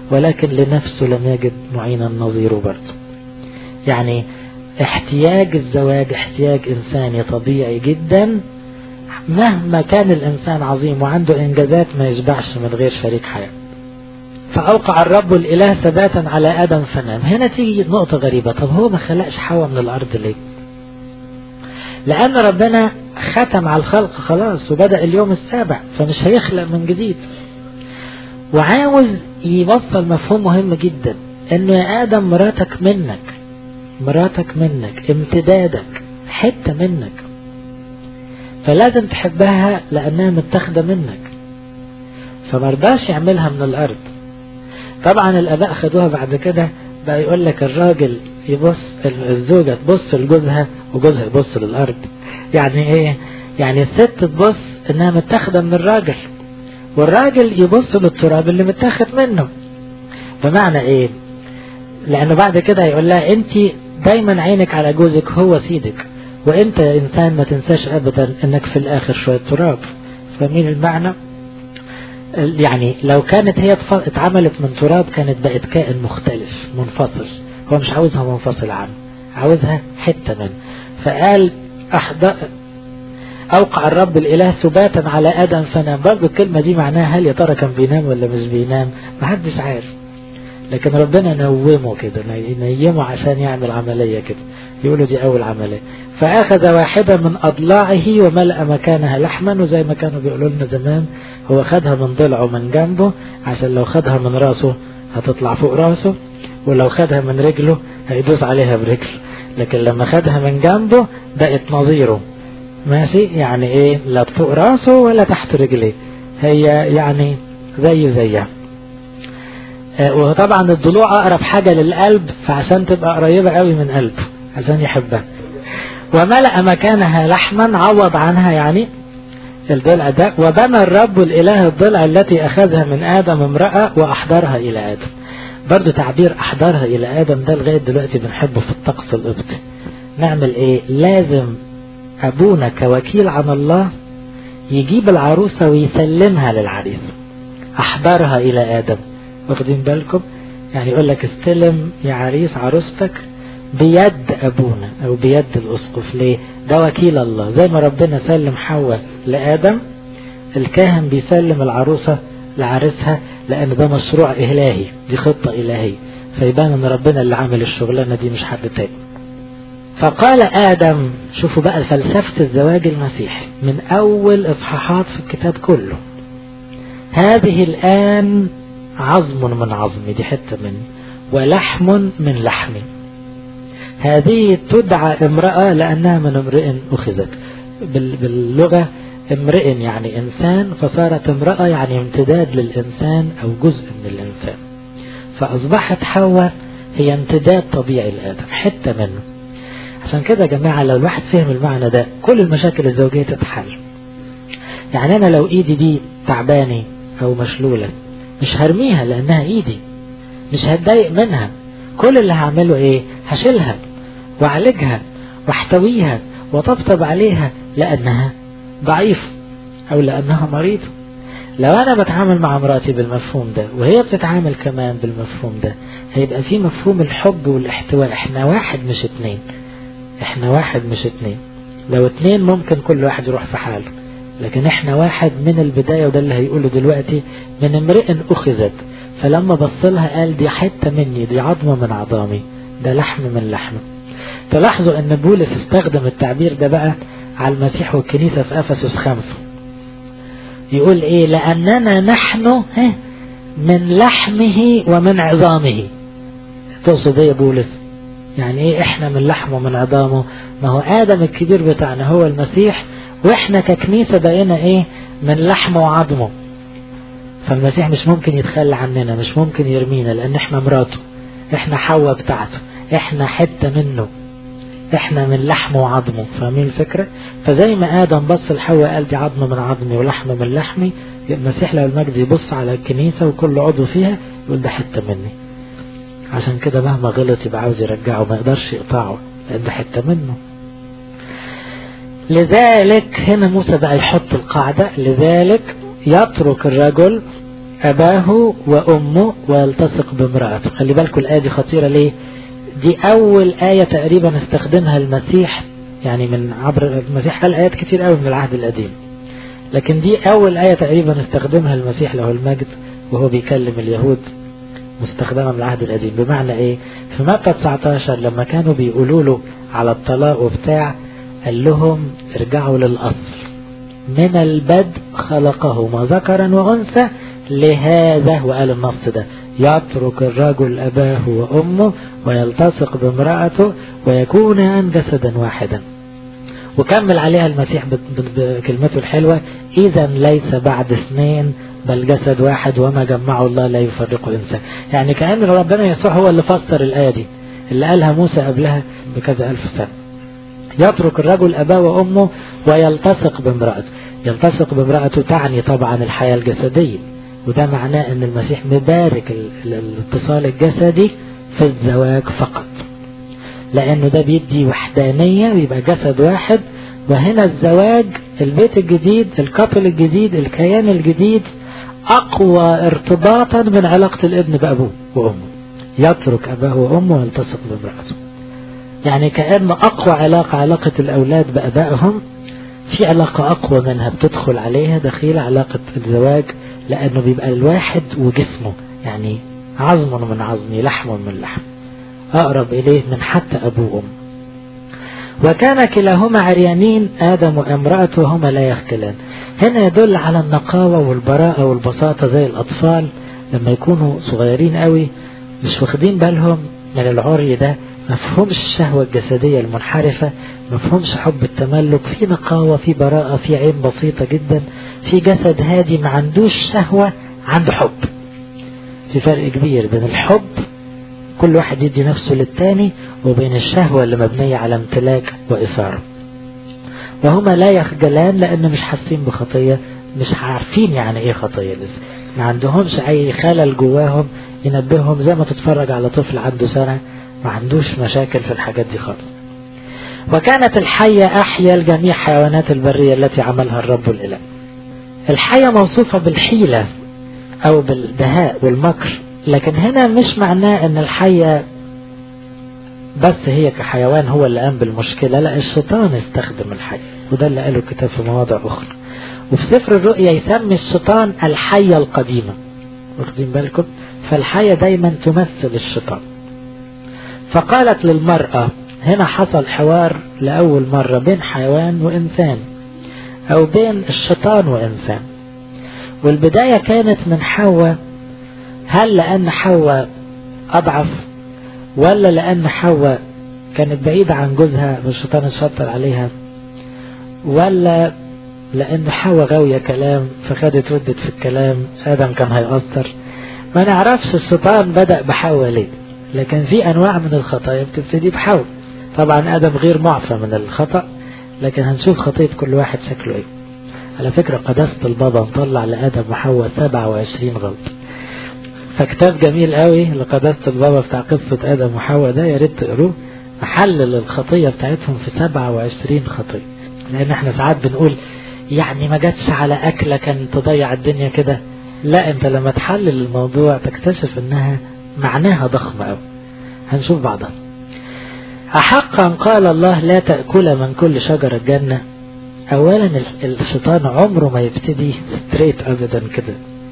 ولكن لنفسه لم يجد معينا نظيره برضه يعني احتياج الزواج احتياج إنساني طبيعي جدا مهما كان الإنسان عظيم وعنده إنجازات ما يشبعش من غير شريك حياة فأوقع الرب الإله ثباتا على آدم فنام هنا تيجي نقطة غريبة طب هو ما خلقش حواء من الأرض ليه لأن ربنا ختم على الخلق خلاص وبدأ اليوم السابع فمش هيخلق من جديد وعاوز يوصل مفهوم مهم جدا انه يا ادم مراتك منك مراتك منك امتدادك حتة منك فلازم تحبها لانها متاخدة منك فمرضاش يعملها من الارض طبعا الاباء خدوها بعد كده بقى يقول لك الراجل يبص الزوجة تبص لجوزها وجوزها يبص للارض يعني ايه يعني الست تبص انها متاخدة من الراجل والراجل يبص للتراب اللي متاخد منه بمعنى ايه لانه بعد كده هيقول لها انت دايما عينك على جوزك هو سيدك وانت يا انسان ما تنساش ابدا انك في الاخر شوية تراب فمين المعنى يعني لو كانت هي اتعملت من تراب كانت بقت كائن مختلف منفصل هو مش عاوزها منفصل عنه عاوزها حتة منه فقال أحضر أوقع الرب الإله سباتا على آدم فنام برضو الكلمة دي معناها هل يا ترى كان بينام ولا مش بينام محدش عارف لكن ربنا نومه كده نيمه عشان يعمل عملية كده يقولوا دي أول عملية فأخذ واحدة من أضلاعه وملأ مكانها لحما وزي ما كانوا بيقولوا لنا زمان هو خدها من ضلعه من جنبه عشان لو خدها من راسه هتطلع فوق راسه ولو خدها من رجله هيدوس عليها برجل لكن لما خدها من جنبه بقت نظيره ماشي يعني ايه لا فوق راسه ولا تحت رجليه هي يعني زي زيها وطبعا الضلوع اقرب حاجة للقلب فعشان تبقى قريبة قوي من قلبه عشان يحبها وملأ مكانها لحما عوض عنها يعني الضلع ده وبنى الرب الاله الضلع التي اخذها من ادم امرأة واحضرها الى ادم برضو تعبير احضرها الى ادم ده لغاية دلوقتي بنحبه في الطقس القبطي نعمل ايه لازم ابونا كوكيل عن الله يجيب العروسة ويسلمها للعريس احضرها الى ادم واخدين بالكم يعني يقول لك استلم يا عريس عروستك بيد ابونا او بيد الاسقف ليه ده وكيل الله زي ما ربنا سلم حواء لادم الكاهن بيسلم العروسة لعريسها لان ده مشروع الهي دي خطة الهية فيبان ان ربنا اللي عامل الشغلانة دي مش حد تاني فقال ادم شوفوا بقى فلسفة الزواج المسيحي من اول اصحاحات في الكتاب كله هذه الان عظم من عظمي دي حتة مني ولحم من لحمي هذه تدعى امرأة لأنها من امرئ أخذت باللغة امرئ يعني إنسان فصارت امرأة يعني امتداد للإنسان أو جزء من الإنسان فأصبحت حواء هي امتداد طبيعي لآدم حتة منه عشان كده يا جماعة لو الواحد فهم المعنى ده كل المشاكل الزوجية تتحل يعني أنا لو إيدي دي تعباني أو مشلولة مش هرميها لأنها إيدي مش هتضايق منها كل اللي هعمله إيه هشيلها واعالجها واحتويها وطبطب عليها لأنها ضعيفة أو لأنها مريضة لو أنا بتعامل مع مراتي بالمفهوم ده وهي بتتعامل كمان بالمفهوم ده هيبقى في مفهوم الحب والاحتواء احنا واحد مش اتنين احنا واحد مش اتنين لو اتنين ممكن كل واحد يروح في حاله لكن احنا واحد من البداية وده اللي هيقوله دلوقتي من امرئ اخذت فلما بصلها قال دي حتة مني دي عظمة من عظامي ده لحم من لحمه تلاحظوا ان بولس استخدم التعبير ده بقى على المسيح والكنيسة في افسس خمسة يقول ايه لاننا نحن من لحمه ومن عظامه تقصد ايه بولس يعني ايه احنا من لحمه ومن عظامه ما هو ادم الكبير بتاعنا هو المسيح واحنا ككنيسة بقينا ايه من لحمه وعظمه فالمسيح مش ممكن يتخلى عننا مش ممكن يرمينا لان احنا مراته احنا حواء بتاعته احنا حتة منه احنا من لحمه وعظمه فاهمين الفكرة فزي ما ادم بص لحواء قال دي عظم من عظمي ولحم من لحمي المسيح لو المجد يبص على الكنيسة وكل عضو فيها يقول ده حتة مني عشان كده مهما غلط يبقى عاوز يرجعه ما يقدرش يقطعه لان ده حتة منه لذلك هنا موسى بقى يحط القاعدة لذلك يترك الرجل أباه وأمه ويلتصق بامرأته خلي بالكم الآية دي خطيرة ليه دي أول آية تقريبا استخدمها المسيح يعني من عبر المسيح قال آيات كتير قوي من العهد القديم لكن دي أول آية تقريبا استخدمها المسيح له المجد وهو بيكلم اليهود مستخدمة من العهد القديم بمعنى ايه في متى 19 لما كانوا بيقولوا له على الطلاق وبتاع قال لهم ارجعوا للأصل من البدء خلقهما ذكرا وأنثى لهذا وقال النص ده يترك الرجل أباه وأمه ويلتصق بامرأته ويكونان جسدا واحدا وكمل عليها المسيح بكلمته الحلوة إذا ليس بعد اثنين بل جسد واحد وما جمعه الله لا يفرقه إنسان يعني كأن ربنا يسوع هو اللي فسر الآية دي اللي قالها موسى قبلها بكذا ألف سنة يترك الرجل أباه وأمه ويلتصق بامرأته يلتصق بامرأته تعني طبعا الحياة الجسدية وده معناه ان المسيح مبارك الاتصال الجسدي في الزواج فقط لانه ده بيدي وحدانية بيبقى جسد واحد وهنا الزواج البيت الجديد الكابل الجديد الكيان الجديد اقوى ارتباطا من علاقة الابن بابوه وامه يترك اباه وامه ويلتصق بامرأته يعني كأن اقوى علاقة علاقة الاولاد بابائهم في علاقة اقوى منها بتدخل عليها دخيل علاقة الزواج لأنه بيبقى الواحد وجسمه يعني عظم من عظمي لحم من لحم أقرب إليه من حتى أبوه وأم وكان كلاهما عريانين آدم وامرأته هما لا يختلان هنا يدل على النقاوة والبراءة والبساطة زي الأطفال لما يكونوا صغيرين قوي مش واخدين بالهم من العري ده مفهومش الشهوة الجسدية المنحرفة مفهومش حب التملك في نقاوة في براءة في عين بسيطة جدا في جسد هادي ما عندوش شهوة عنده حب في فرق كبير بين الحب كل واحد يدي نفسه للتاني وبين الشهوة اللي مبنية على امتلاك وإثارة وهما لا يخجلان لأن مش حاسين بخطية مش عارفين يعني ايه خطية لسه ما عندهمش اي خلل جواهم ينبههم زي ما تتفرج على طفل عنده سنة ما عندوش مشاكل في الحاجات دي خالص وكانت الحية أحيا الجميع حيوانات البرية التي عملها الرب الإله الحية موصوفة بالحيلة أو بالدهاء والمكر لكن هنا مش معناه أن الحية بس هي كحيوان هو اللي قام بالمشكلة لا الشيطان استخدم الحية وده اللي قاله الكتاب في مواضع أخرى وفي سفر الرؤيا يسمي الشيطان الحية القديمة واخدين بالكم فالحية دايما تمثل الشيطان فقالت للمرأة هنا حصل حوار لأول مرة بين حيوان وإنسان أو بين الشيطان وإنسان والبداية كانت من حواء هل لأن حواء أضعف ولا لأن حواء كانت بعيدة عن جوزها والشيطان اتشطر عليها ولا لأن حواء غاوية كلام فخدت ردت في الكلام آدم كان هيأثر ما نعرفش الشيطان بدأ بحواء ليه لكن في أنواع من الخطايا بتبتدي بحواء طبعا آدم غير معفى من الخطأ لكن هنشوف خطية كل واحد شكله ايه على فكرة قداسة البابا مطلع لآدم وحواء 27 غلط فكتاب جميل قوي لقداسة البابا بتاع قصة آدم وحواء ده يا ريت تقروه محلل الخطية بتاعتهم في 27 خطية لأن احنا ساعات بنقول يعني ما جاتش على أكلة كان تضيع الدنيا كده لا انت لما تحلل الموضوع تكتشف انها معناها ضخم قوي هنشوف بعضها أحقا قال الله لا تأكل من كل شجر الجنة أولا الشيطان عمره ما يبتدي ستريت أبدا كده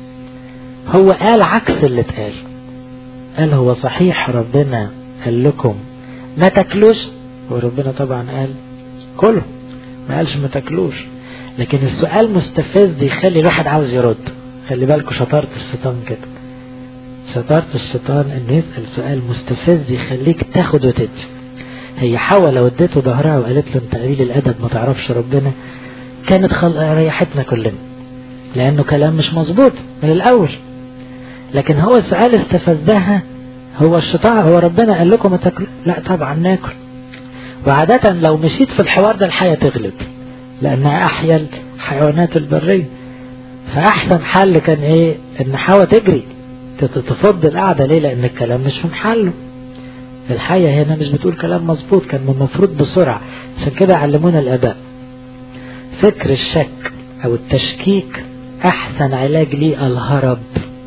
هو قال عكس اللي اتقال قال هو صحيح ربنا قال لكم ما تاكلوش وربنا طبعا قال كله ما قالش ما تاكلوش لكن السؤال مستفز يخلي الواحد عاوز يرد خلي بالكوا شطارة الشيطان كده شطارة الشيطان انه يسأل سؤال مستفز يخليك تاخد وتدي هي حواء لو اديته ظهرها وقالت له انت قليل الادب ما تعرفش ربنا كانت خل... ريحتنا كلنا لانه كلام مش مظبوط من الاول لكن هو السؤال استفزها هو الشيطان هو ربنا قال لكم ما تاكلوا لا طبعا ناكل وعادة لو مشيت في الحوار ده الحياة تغلب لانها احيا الحيوانات البرية فاحسن حل كان ايه ان حواء تجري تفض القعدة ليه لان الكلام مش في محله الحية هنا مش بتقول كلام مظبوط كان المفروض بسرعة عشان كده علمونا الآباء فكر الشك أو التشكيك أحسن علاج ليه الهرب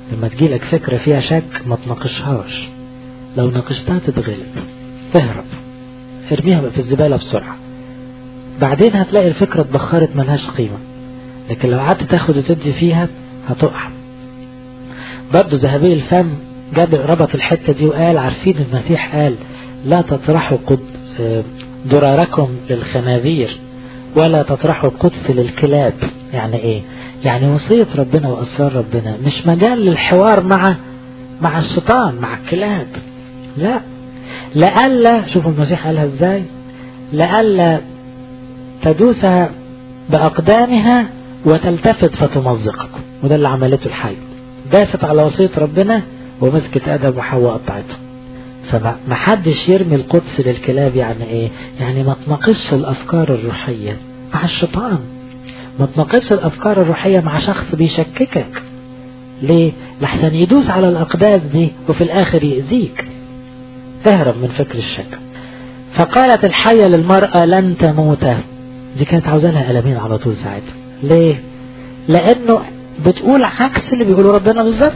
لما تجيلك فكرة فيها شك ما تناقشهاش لو ناقشتها تتغلب تهرب ارميها في الزبالة بسرعة بعدين هتلاقي الفكرة اتبخرت ملهاش قيمة لكن لو قعدت تاخد وتدي فيها هتقع برضه ذهبي الفم جاب ربط الحتة دي وقال عارفين المسيح قال لا تطرحوا قد دراركم للخنازير ولا تطرحوا القدس للكلاب يعني ايه يعني وصية ربنا وأسرار ربنا مش مجال للحوار مع مع الشيطان مع الكلاب لا لألا شوفوا المسيح قالها ازاي لألا تدوسها بأقدامها وتلتفت فتمزقكم وده اللي عملته الحي داست على وصية ربنا ومسكت آدم وحواء قطعته فما حدش يرمي القدس للكلاب يعني ايه يعني ما تناقشش الافكار الروحية مع الشيطان ما تناقشش الافكار الروحية مع شخص بيشككك ليه لحسن يدوس على الاقداس دي وفي الاخر يأذيك تهرب من فكر الشك فقالت الحية للمرأة لن تموت دي كانت عاوزة لها قلمين على طول ساعتها ليه لانه بتقول عكس اللي بيقوله ربنا بالظبط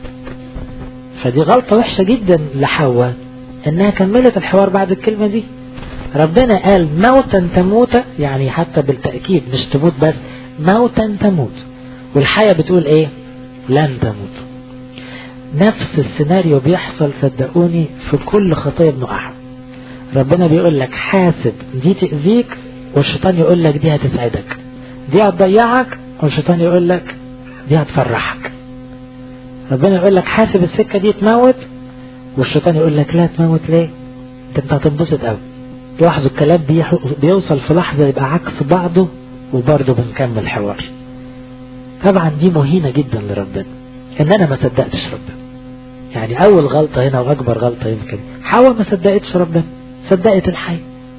فدي غلطة وحشة جدا لحواء انها كملت الحوار بعد الكلمة دي ربنا قال موتا تموت يعني حتى بالتأكيد مش تموت بس موتا تموت والحياة بتقول ايه لن تموت نفس السيناريو بيحصل صدقوني في كل خطية بنقعها ربنا بيقول لك حاسب دي تأذيك والشيطان يقول لك دي هتسعدك دي هتضيعك والشيطان يقول لك دي هتفرحك ربنا يقول لك حاسب السكة دي تموت والشيطان يقول لك لا تموت ليه انت هتنبسط قوي لاحظوا الكلام بيوصل في لحظة يبقى عكس بعضه وبرضه بنكمل حوار طبعا دي مهينة جدا لربنا ان انا ما صدقتش ربنا يعني اول غلطة هنا واكبر غلطة يمكن حواء ما صدقتش ربنا صدقت الحي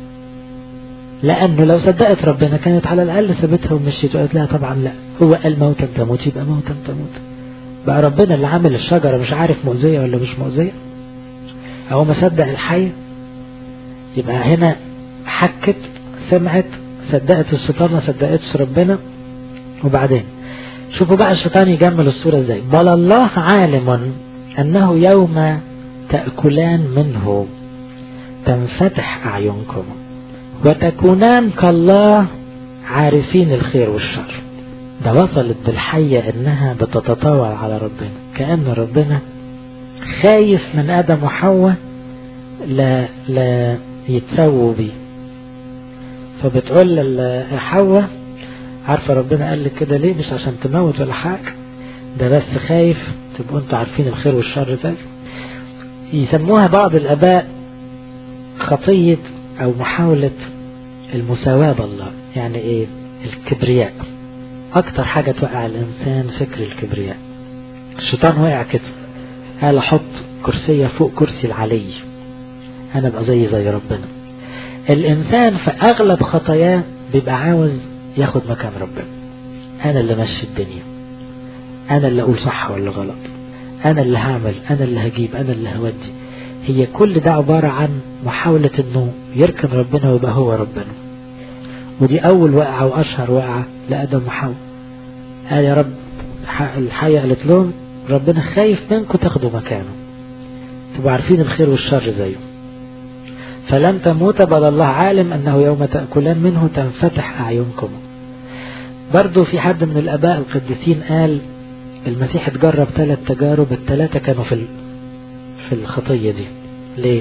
لانه لو صدقت ربنا كانت على الاقل سابتها ومشيت وقالت لها طبعا لا هو قال موتا تموت يبقى موتا تموت بقى ربنا اللي عامل الشجرة مش عارف مؤذية ولا مش مؤذية هو ما صدق الحي يبقى هنا حكت سمعت صدقت الشيطان ما صدقتش ربنا وبعدين شوفوا بقى الشيطان يجمل الصورة ازاي بل الله عالم انه يوم تأكلان منه تنفتح اعينكم وتكونان كالله عارفين الخير والشر ده وصلت بالحية انها بتتطاول على ربنا كأن ربنا خايف من ادم وحواء لا لا يتسووا بيه فبتقول لحواء عارفة ربنا قال لك كده ليه مش عشان تموت ولا حاجة ده بس خايف تبقوا انتوا عارفين الخير والشر زي يسموها بعض الاباء خطية او محاولة المساواة بالله يعني ايه الكبرياء اكتر حاجة توقع الانسان فكر الكبرياء الشيطان وقع كده قال احط كرسية فوق كرسي العلي انا ابقى زي زي ربنا الانسان في اغلب خطاياه بيبقى عاوز ياخد مكان ربنا انا اللي ماشي الدنيا انا اللي اقول صح ولا غلط انا اللي هعمل انا اللي هجيب انا اللي هودي هي كل ده عبارة عن محاولة انه يركن ربنا ويبقى هو ربنا ودي اول وقعة واشهر وقعة لادم وحواء قال يا رب الحية قالت لهم ربنا خايف منكم تاخدوا مكانه تبقوا عارفين الخير والشر زيه فلن تموت بل الله عالم أنه يوم تأكلان منه تنفتح أعينكم برضو في حد من الأباء القديسين قال المسيح اتجرب ثلاث تجارب الثلاثة كانوا في في الخطية دي ليه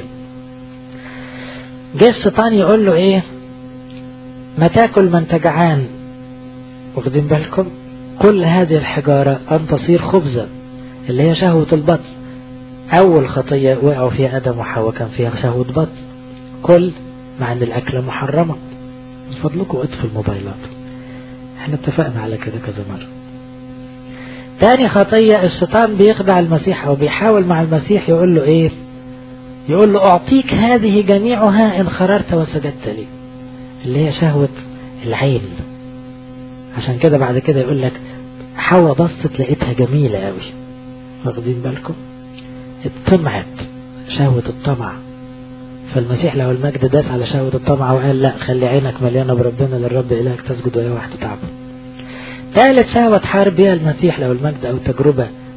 جه الشيطان يقول له ايه ما تاكل من تجعان واخدين بالكم كل هذه الحجارة أن تصير خبزا اللي هي شهوة البطن أول خطية وقعوا فيها آدم وحواء كان فيها شهوة بطن كل مع أن الأكلة محرمة من فضلكم اطفوا الموبايلات احنا اتفقنا على كده كذا مرة تاني خطية الشيطان بيخدع المسيح أو بيحاول مع المسيح يقول له إيه يقول له أعطيك هذه جميعها إن خررت وسجدت لي اللي هي شهوة العين عشان كده بعد كده يقول لك حواء بصت لقيتها جميلة قوي واخدين بالكم اطمعت شهوة الطمع فالمسيح له المجد داس على شهوة الطمع وقال لا خلي عينك مليانة بربنا للرب إلهك تسجد ويا واحد تعبد ثالث شهوة حارب بها المسيح له المجد أو تجربة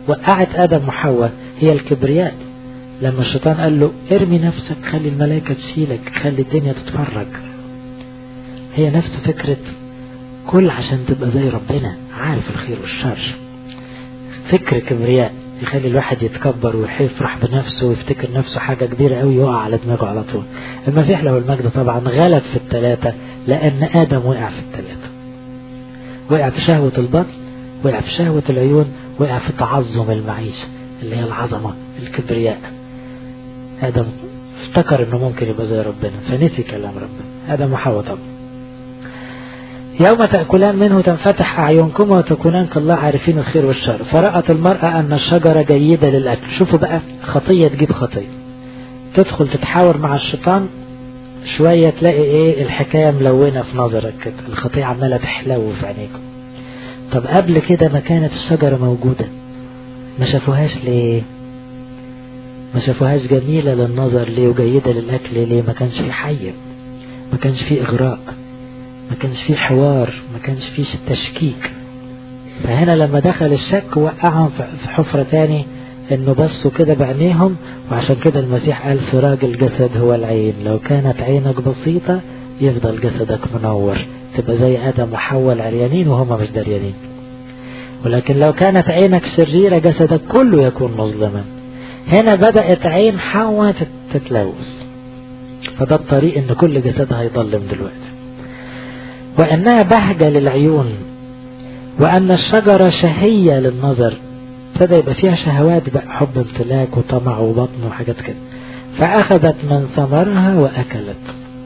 وقعت آدم وحواء هي الكبرياء لما الشيطان قال له ارمي نفسك خلي الملائكة تشيلك خلي الدنيا تتفرج هي نفس فكرة كل عشان تبقى زي ربنا عارف الخير والشر فكر كبرياء يخلي الواحد يتكبر ويفرح بنفسه ويفتكر نفسه حاجة كبيرة قوي يقع على دماغه على طول المسيح له المجد طبعا غلب في الثلاثة لأن آدم وقع في الثلاثة وقع في شهوة البطن وقع في شهوة العيون وقع في تعظم المعيشة اللي هي العظمة الكبرياء آدم افتكر انه ممكن يبقى زي ربنا فنسي كلام ربنا آدم وحواء طبعا يوم تأكلان منه تنفتح أعينكما وتكونان كالله عارفين الخير والشر فرأت المرأة أن الشجرة جيدة للأكل شوفوا بقى خطية تجيب خطية تدخل تتحاور مع الشيطان شوية تلاقي ايه الحكاية ملونة في نظرك كده الخطية عمالة تحلو في عينيكم طب قبل كده ما كانت الشجرة موجودة ما شافوهاش ليه ما شافوهاش جميلة للنظر ليه وجيدة للأكل ليه ما كانش في حي ما كانش في إغراء ما كانش في حوار ما كانش في تشكيك فهنا لما دخل الشك وقعهم في حفرة تاني انه بصوا كده بعينيهم وعشان كده المسيح قال سراج الجسد هو العين لو كانت عينك بسيطة يفضل جسدك منور تبقى زي ادم وحواء العريانين وهم مش دريانين ولكن لو كانت عينك شريرة جسدك كله يكون مظلما هنا بدأت عين حواء تتلوث فده الطريق ان كل جسدها يضلم دلوقتي وانها بهجة للعيون وان الشجرة شهية للنظر ابتدى يبقى فيها شهوات بقى حب امتلاك وطمع وبطن وحاجات كده فأخذت من ثمرها وأكلت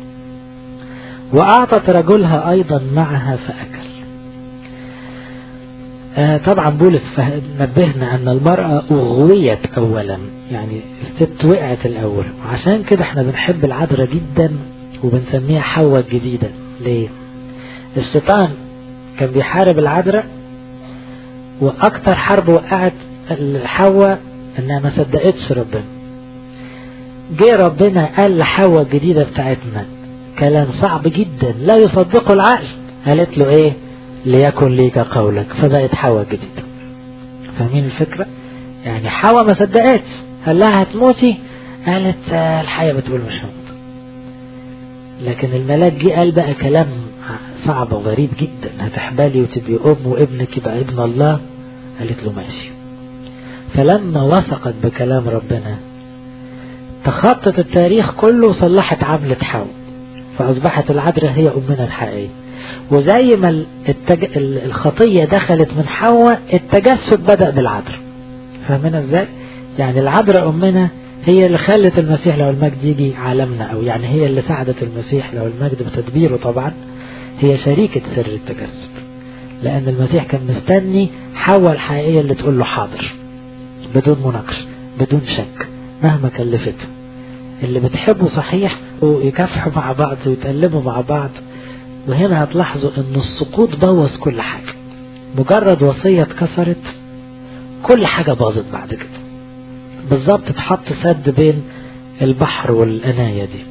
وأعطت رجلها أيضا معها فأكل آه طبعا بولس نبهنا أن المرأة أغويت أولا يعني الست وقعت الأول وعشان كده احنا بنحب العذراء جدا وبنسميها حواء الجديدة ليه الشيطان كان بيحارب العذراء واكتر حرب وقعت حواء انها ما صدقتش ربنا جه ربنا قال لحواء الجديدة بتاعتنا كلام صعب جدا لا يصدقه العقل قالت له ايه ليكن ليك قولك فبقت حواء جديدة فاهمين الفكرة يعني حواء ما صدقتش قال لها هتموتي قالت آه الحياة بتقول مش هموت لكن الملاك جه قال بقى كلام صعب وغريب جدا هتحبالي وتبقي ام وابنك يبقى ابن الله قالت له ماشي فلما وثقت بكلام ربنا تخطت التاريخ كله وصلحت عملة حواء فأصبحت العذراء هي أمنا الحقيقية وزي ما التج... الخطية دخلت من حواء التجسد بدأ بالعذراء فاهمين ازاي؟ يعني العذراء أمنا هي اللي خلت المسيح لو المجد يجي عالمنا أو يعني هي اللي ساعدت المسيح لو المجد بتدبيره طبعا هي شريكة سر التجسد لأن المسيح كان مستني حواء الحقيقية اللي تقول له حاضر بدون مناقشة بدون شك مهما كلفته اللي بتحبه صحيح ويكافحوا مع بعض ويتقلبوا مع بعض وهنا هتلاحظوا ان السقوط بوظ كل حاجة مجرد وصية اتكسرت كل حاجة باظت بعد كده بالظبط اتحط سد بين البحر والأناية دي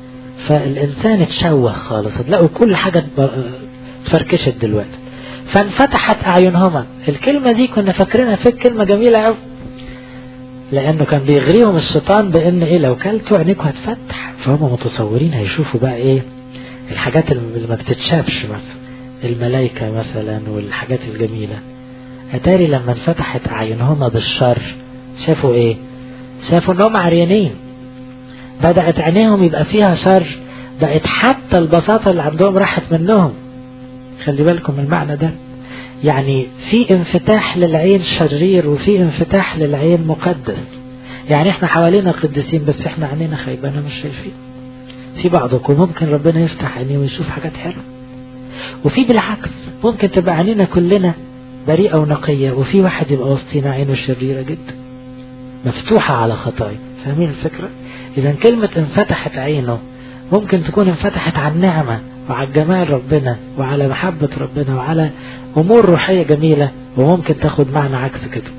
فالإنسان اتشوه خالص هتلاقوا كل حاجة اتفركشت دلوقتي فانفتحت أعينهما الكلمة دي كنا فاكرينها في كلمة جميلة قوي لأنه كان بيغريهم الشيطان بأن إيه لو كلتوا عينيكم هتفتح فهم متصورين هيشوفوا بقى إيه الحاجات اللي ما بتتشافش مثلا الملائكة مثلا والحاجات الجميلة أتاري لما انفتحت أعينهما بالشر شافوا إيه شافوا إنهم عريانين بدأت عينيهم يبقى فيها شر بقت حتى البساطة اللي عندهم راحت منهم خلي بالكم من المعنى ده يعني في انفتاح للعين شرير وفي انفتاح للعين مقدس يعني احنا حوالينا قديسين بس احنا عينينا خيبانة مش شايفين في بعضكم ممكن ربنا يفتح عينيه ويشوف حاجات حلوة وفي بالعكس ممكن تبقى عينينا كلنا بريئة ونقية وفي واحد يبقى وسطينا عينه شريرة جدا مفتوحة على خطايا فاهمين الفكرة اذا كلمة انفتحت عينه ممكن تكون انفتحت على النعمة وعلى جمال ربنا وعلى محبة ربنا وعلى امور روحية جميلة وممكن تاخد معنى عكس كده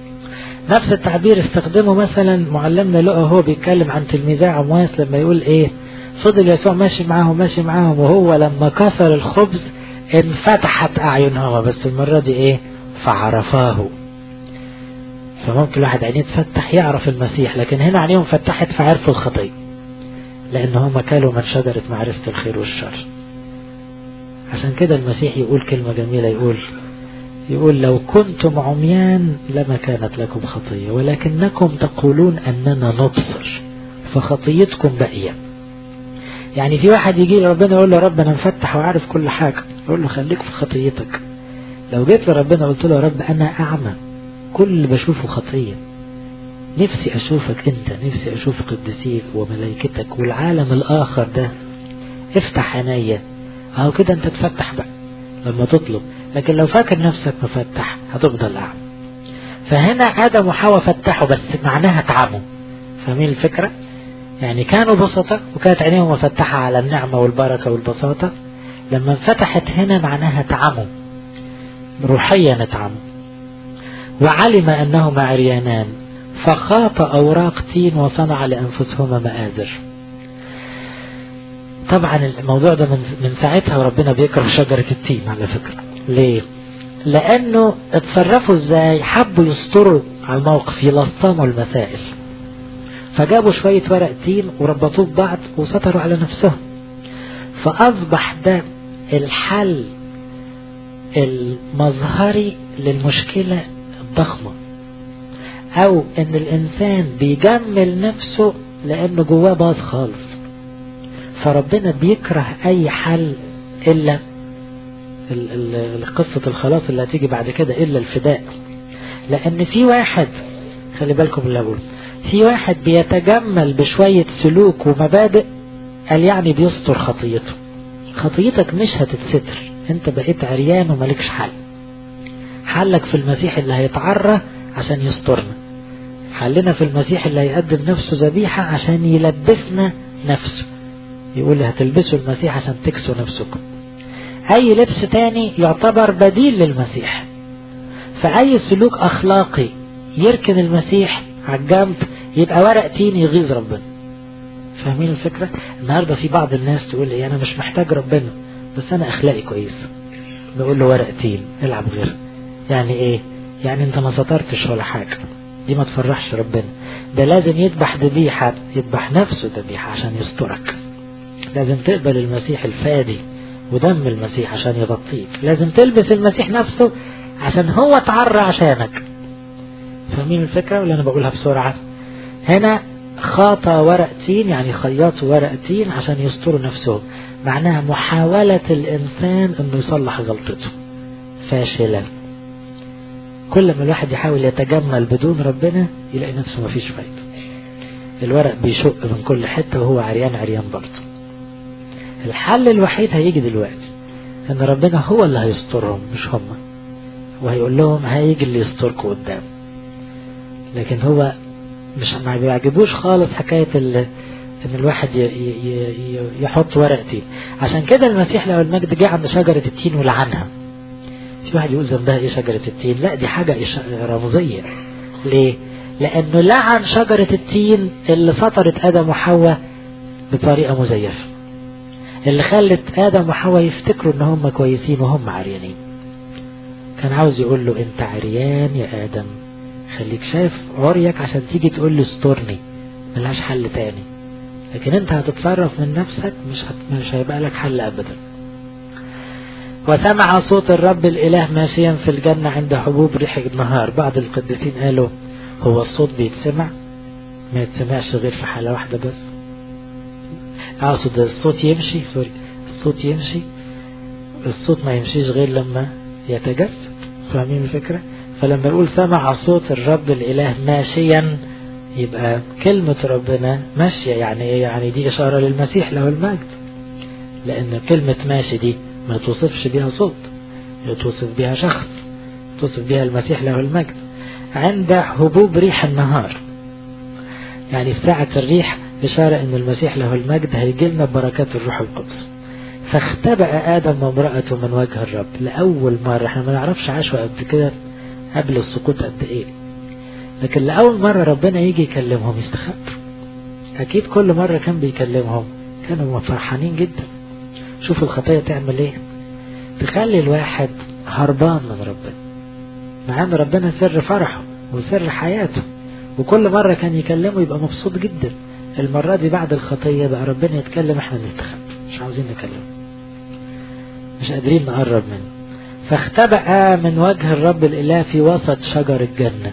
نفس التعبير استخدمه مثلا معلمنا لقى هو بيتكلم عن تلميذي عمواس لما يقول ايه فضل يسوع ماشي معاهم ماشي معاهم وهو لما كسر الخبز انفتحت اعينهما بس المرة دي ايه فعرفاه فممكن الواحد عينيه تفتح يعرف المسيح لكن هنا عينيهم فتحت فعرفوا الخطية لأن هم كلوا من شجرة معرفة الخير والشر عشان كده المسيح يقول كلمة جميلة يقول يقول لو كنتم عميان لما كانت لكم خطية ولكنكم تقولون أننا نبصر فخطيتكم باقية يعني في واحد يجي لربنا يقول له رب أنا مفتح وعارف كل حاجة يقول له خليك في خطيتك لو جيت لربنا قلت له يا رب أنا أعمى كل اللي بشوفه خطية نفسي أشوفك أنت نفسي أشوف قدسيك وملائكتك والعالم الآخر ده افتح عينيا أهو كده أنت تفتح بقى لما تطلب لكن لو فاكر نفسك مفتح هتفضل أعمى فهنا آدم وحواء فتحوا بس معناها تعموا فاهمين الفكرة؟ يعني كانوا بسطة وكانت عينيهم مفتحة على النعمة والبركة والبساطة لما انفتحت هنا معناها تعموا روحيا اتعموا وعلم أنهما عريانان فخاط أوراق تين وصنع لأنفسهما مآزر طبعا الموضوع ده من, من ساعتها وربنا بيكره شجرة التين على فكرة ليه لأنه اتصرفوا ازاي حبوا يستروا على الموقف يلصموا المسائل فجابوا شوية ورق تين وربطوه ببعض وستروا على نفسهم فأصبح ده الحل المظهري للمشكلة الضخمة أو إن الإنسان بيجمل نفسه لأنه جواه باظ خالص فربنا بيكره أي حل إلا قصة الخلاص اللي هتيجي بعد كده إلا الفداء لأن في واحد خلي بالكم اللي أقول في واحد بيتجمل بشوية سلوك ومبادئ قال يعني بيستر خطيته خطيتك مش هتتستر انت بقيت عريان ومالكش حل حلك في المسيح اللي هيتعرى عشان يسترنا حلنا في المسيح اللي هيقدم نفسه ذبيحة عشان يلبسنا نفسه يقول هتلبسوا المسيح عشان تكسوا نفسكم اي لبس تاني يعتبر بديل للمسيح فاي سلوك اخلاقي يركن المسيح على الجنب يبقى ورق تين يغيظ ربنا فاهمين الفكرة النهاردة في بعض الناس تقول لي انا مش محتاج ربنا بس انا اخلاقي كويس نقول له ورق تين العب غير يعني ايه يعني انت ما سطرتش ولا حاجة دي ما تفرحش ربنا ده لازم يذبح ذبيحة يذبح نفسه ذبيحة عشان يسترك لازم تقبل المسيح الفادي ودم المسيح عشان يغطيك لازم تلبس المسيح نفسه عشان هو تعرى عشانك فاهمين الفكرة ولا انا بقولها بسرعة هنا خاطى ورق تين يعني خياطوا ورق تين عشان يستروا نفسهم معناها محاولة الإنسان أنه يصلح غلطته فاشلة كل ما الواحد يحاول يتجمل بدون ربنا يلاقي نفسه ما فيش فايدة الورق بيشق من كل حتة وهو عريان عريان برضه الحل الوحيد هيجي دلوقتي ان ربنا هو اللي هيسترهم مش هم وهيقول لهم هيجي اللي يستركم قدام لكن هو مش ما بيعجبوش خالص حكاية ان الواحد يحط ورق تين عشان كده المسيح لو المجد جه عند شجرة التين ولعنها في واحد يقول ذنبها ايه شجرة التين لا دي حاجة رمزية ليه لانه لعن شجرة التين اللي فطرت ادم وحواء بطريقة مزيفة اللي خلت ادم وحواء يفتكروا ان هم كويسين وهم عريانين كان عاوز يقول له انت عريان يا ادم خليك شايف عريك عشان تيجي تقول لي استرني ملهاش حل تاني لكن انت هتتصرف من نفسك مش هت... مش هيبقى لك حل ابدا وسمع صوت الرب الاله ماشيا في الجنة عند حبوب ريح النهار بعض القديسين قالوا هو الصوت بيتسمع ما يتسمعش غير في حالة واحدة بس اقصد الصوت يمشي سوري الصوت يمشي الصوت ما يمشيش غير لما يتجسد فاهمين الفكرة فلما يقول سمع صوت الرب الاله ماشيا يبقى كلمة ربنا ماشية يعني ايه يعني دي اشارة للمسيح له المجد لان كلمة ماشي دي ما توصفش بها صوت توصف بها شخص توصف بها المسيح له المجد عند هبوب ريح النهار يعني في ساعة الريح إشارة أن المسيح له المجد هيجي لنا بركات الروح القدس فاختبأ آدم وامرأته من وجه الرب لأول مرة احنا ما نعرفش عاشوا قبل كده قبل السقوط قد إيه لكن لأول مرة ربنا يجي يكلمهم يستخبوا أكيد كل مرة كان بيكلمهم كانوا فرحانين جدا شوفوا الخطية تعمل ايه تخلي الواحد هربان من ربنا مع ان ربنا سر فرحه وسر حياته وكل مرة كان يكلمه يبقى مبسوط جدا المرة دي بعد الخطية بقى ربنا يتكلم احنا نستخبى مش عاوزين نكلمه مش قادرين نقرب منه فاختبأ من وجه الرب الإله في وسط شجر الجنة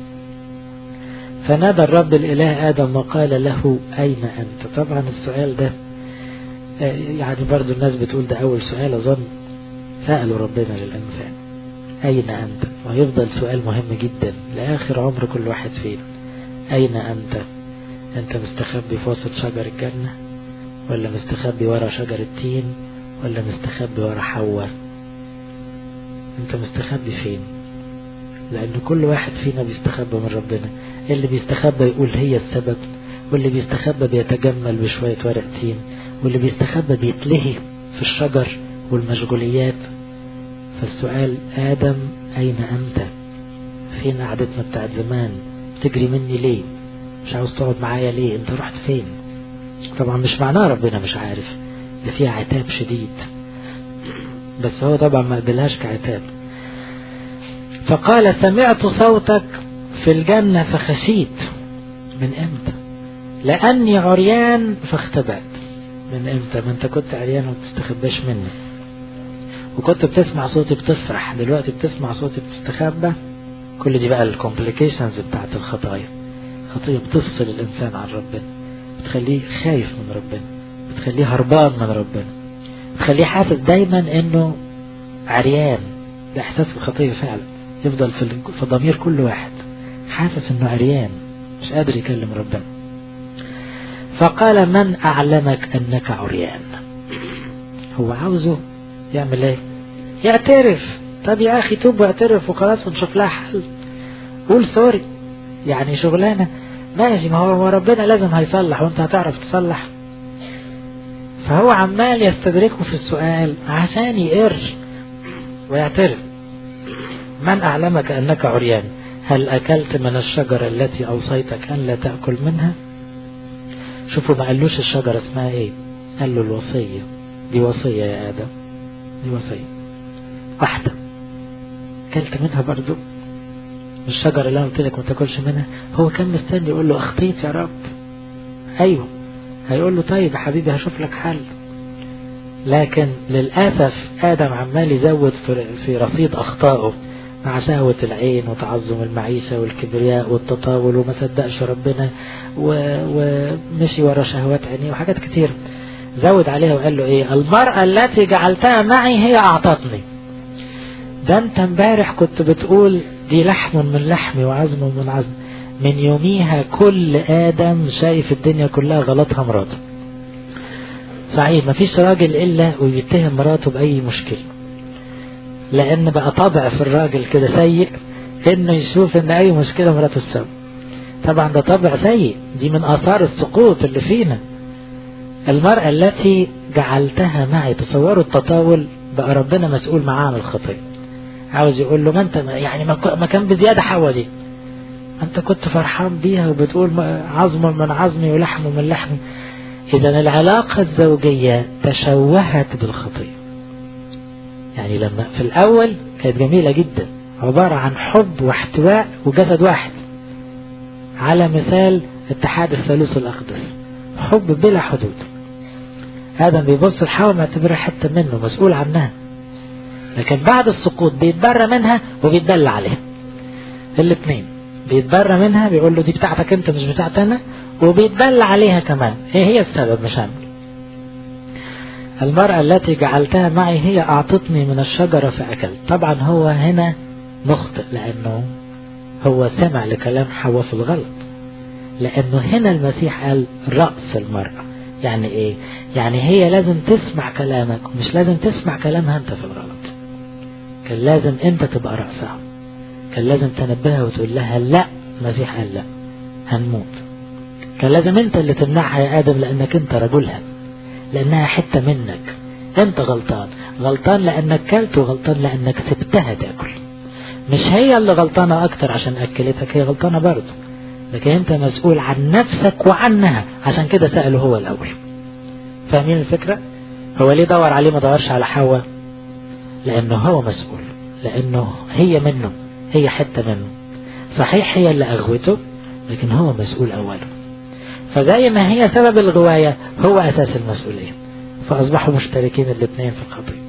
فنادى الرب الإله آدم وقال له أين أنت طبعا السؤال ده يعني برضو الناس بتقول ده أول سؤال أظن سألوا ربنا للإنسان أين أنت ويفضل سؤال مهم جدا لآخر عمر كل واحد فينا أين أنت أنت مستخبي في وسط شجر الجنة ولا مستخبي ورا شجر التين ولا مستخبي ورا حواء أنت مستخبي فين لأن كل واحد فينا بيستخبى من ربنا اللي بيستخبى يقول هي السبب واللي بيستخبى بيتجمل بشوية ورق تين واللي بيستخبى بيتلهي في الشجر والمشغوليات فالسؤال آدم أين أنت فين قعدتنا بتاعت زمان تجري مني ليه مش عاوز تقعد معايا ليه انت رحت فين طبعا مش معناه ربنا مش عارف ده فيها عتاب شديد بس هو طبعا ما قبلهاش كعتاب فقال سمعت صوتك في الجنة فخشيت من امتى لأني عريان فاختبأت من امتى ما انت كنت عريان وما بتستخباش مني وكنت بتسمع صوتي بتفرح دلوقتي بتسمع صوتي بتستخبى كل دي بقى الكومبليكيشنز بتاعت الخطايا الخطية بتفصل الإنسان عن ربنا بتخليه خايف من ربنا بتخليه هربان من ربنا بتخليه حاسس دايما انه عريان ده احساس الخطية فعلا يفضل في في ضمير كل واحد حاسس انه عريان مش قادر يكلم ربنا فقال من اعلمك انك عريان هو عاوزه يعمل ايه يعترف طب يا اخي توب واعترف وخلاص ونشوف لها حل قول سوري يعني شغلانه ماشي ما هو ربنا لازم هيصلح وانت هتعرف تصلح فهو عمال يستدركه في السؤال عشان يقر ويعترف من أعلمك أنك عريان هل أكلت من الشجرة التي أوصيتك أن لا تأكل منها شوفوا ما قالوش الشجرة اسمها ايه قال له الوصية دي وصية يا آدم دي وصية واحدة أكلت منها برضو الشجرة اللي أنا قلت لك ما تاكلش منها هو كان مستني يقول له أخطيت يا رب أيوه هيقول له طيب يا حبيبي هشوف لك حل لكن للأسف آدم عمال يزود في رصيد أخطائه مع شهوة العين وتعظم المعيشة والكبرياء والتطاول وما صدقش ربنا ومشي ورا شهوات عينيه وحاجات كتير زود عليها وقال له ايه المرأة التي جعلتها معي هي أعطتني ده انت امبارح كنت بتقول دي لحم من لحمي وعظم من عظم من يوميها كل آدم شايف الدنيا كلها غلطها مراته صحيح مفيش راجل إلا ويتهم مراته بأي مشكلة لأن بقى طبع في الراجل كده سيء إنه يشوف إن أي مشكلة مراته السبب طبعا ده طبع سيء دي من آثار السقوط اللي فينا المرأة التي جعلتها معي تصوروا التطاول بقى ربنا مسؤول معاه عن الخطية عاوز يقول له ما انت يعني ما كان بزيادة حوا دي انت كنت فرحان بيها وبتقول عظم من عظمي ولحم من لحمي اذا العلاقة الزوجية تشوهت بالخطية يعني لما في الاول كانت جميلة جدا عبارة عن حب واحتواء وجسد واحد على مثال اتحاد الثالوث الاقدس حب بلا حدود ادم بيبص لحواء معتبرها حتة منه مسؤول عنها لكن بعد السقوط بيتبرى منها وبيتدلع عليها الاثنين بيتبرى منها بيقول له دي بتاعتك انت مش بتاعت انا وبيتدلع عليها كمان ايه هي السبب مش انا المرأة التي جعلتها معي هي اعطتني من الشجرة فاكلت طبعا هو هنا مخطئ لانه هو سمع لكلام حواء في الغلط لانه هنا المسيح قال رأس المرأة يعني ايه يعني هي لازم تسمع كلامك مش لازم تسمع كلامها انت في الغلط كان لازم انت تبقى رأسها كان لازم تنبهها وتقول لها لا المسيح قال لا هنموت كان لازم انت اللي تمنعها يا ادم لانك انت رجلها لانها حتة منك انت غلطان غلطان لانك كلت وغلطان لانك سبتها تاكل مش هي اللي غلطانة اكتر عشان اكلتك هي غلطانة برضه لكن انت مسؤول عن نفسك وعنها عشان كده سأله هو الاول فاهمين الفكرة هو ليه دور عليه ما دورش على حواء لانه هو مسؤول لانه هي منه هي حتة منه صحيح هي اللي أغوته لكن هو مسؤول أولا فزي ما هي سبب الغواية هو أساس المسؤولية فأصبحوا مشتركين الاثنين في الخطيئة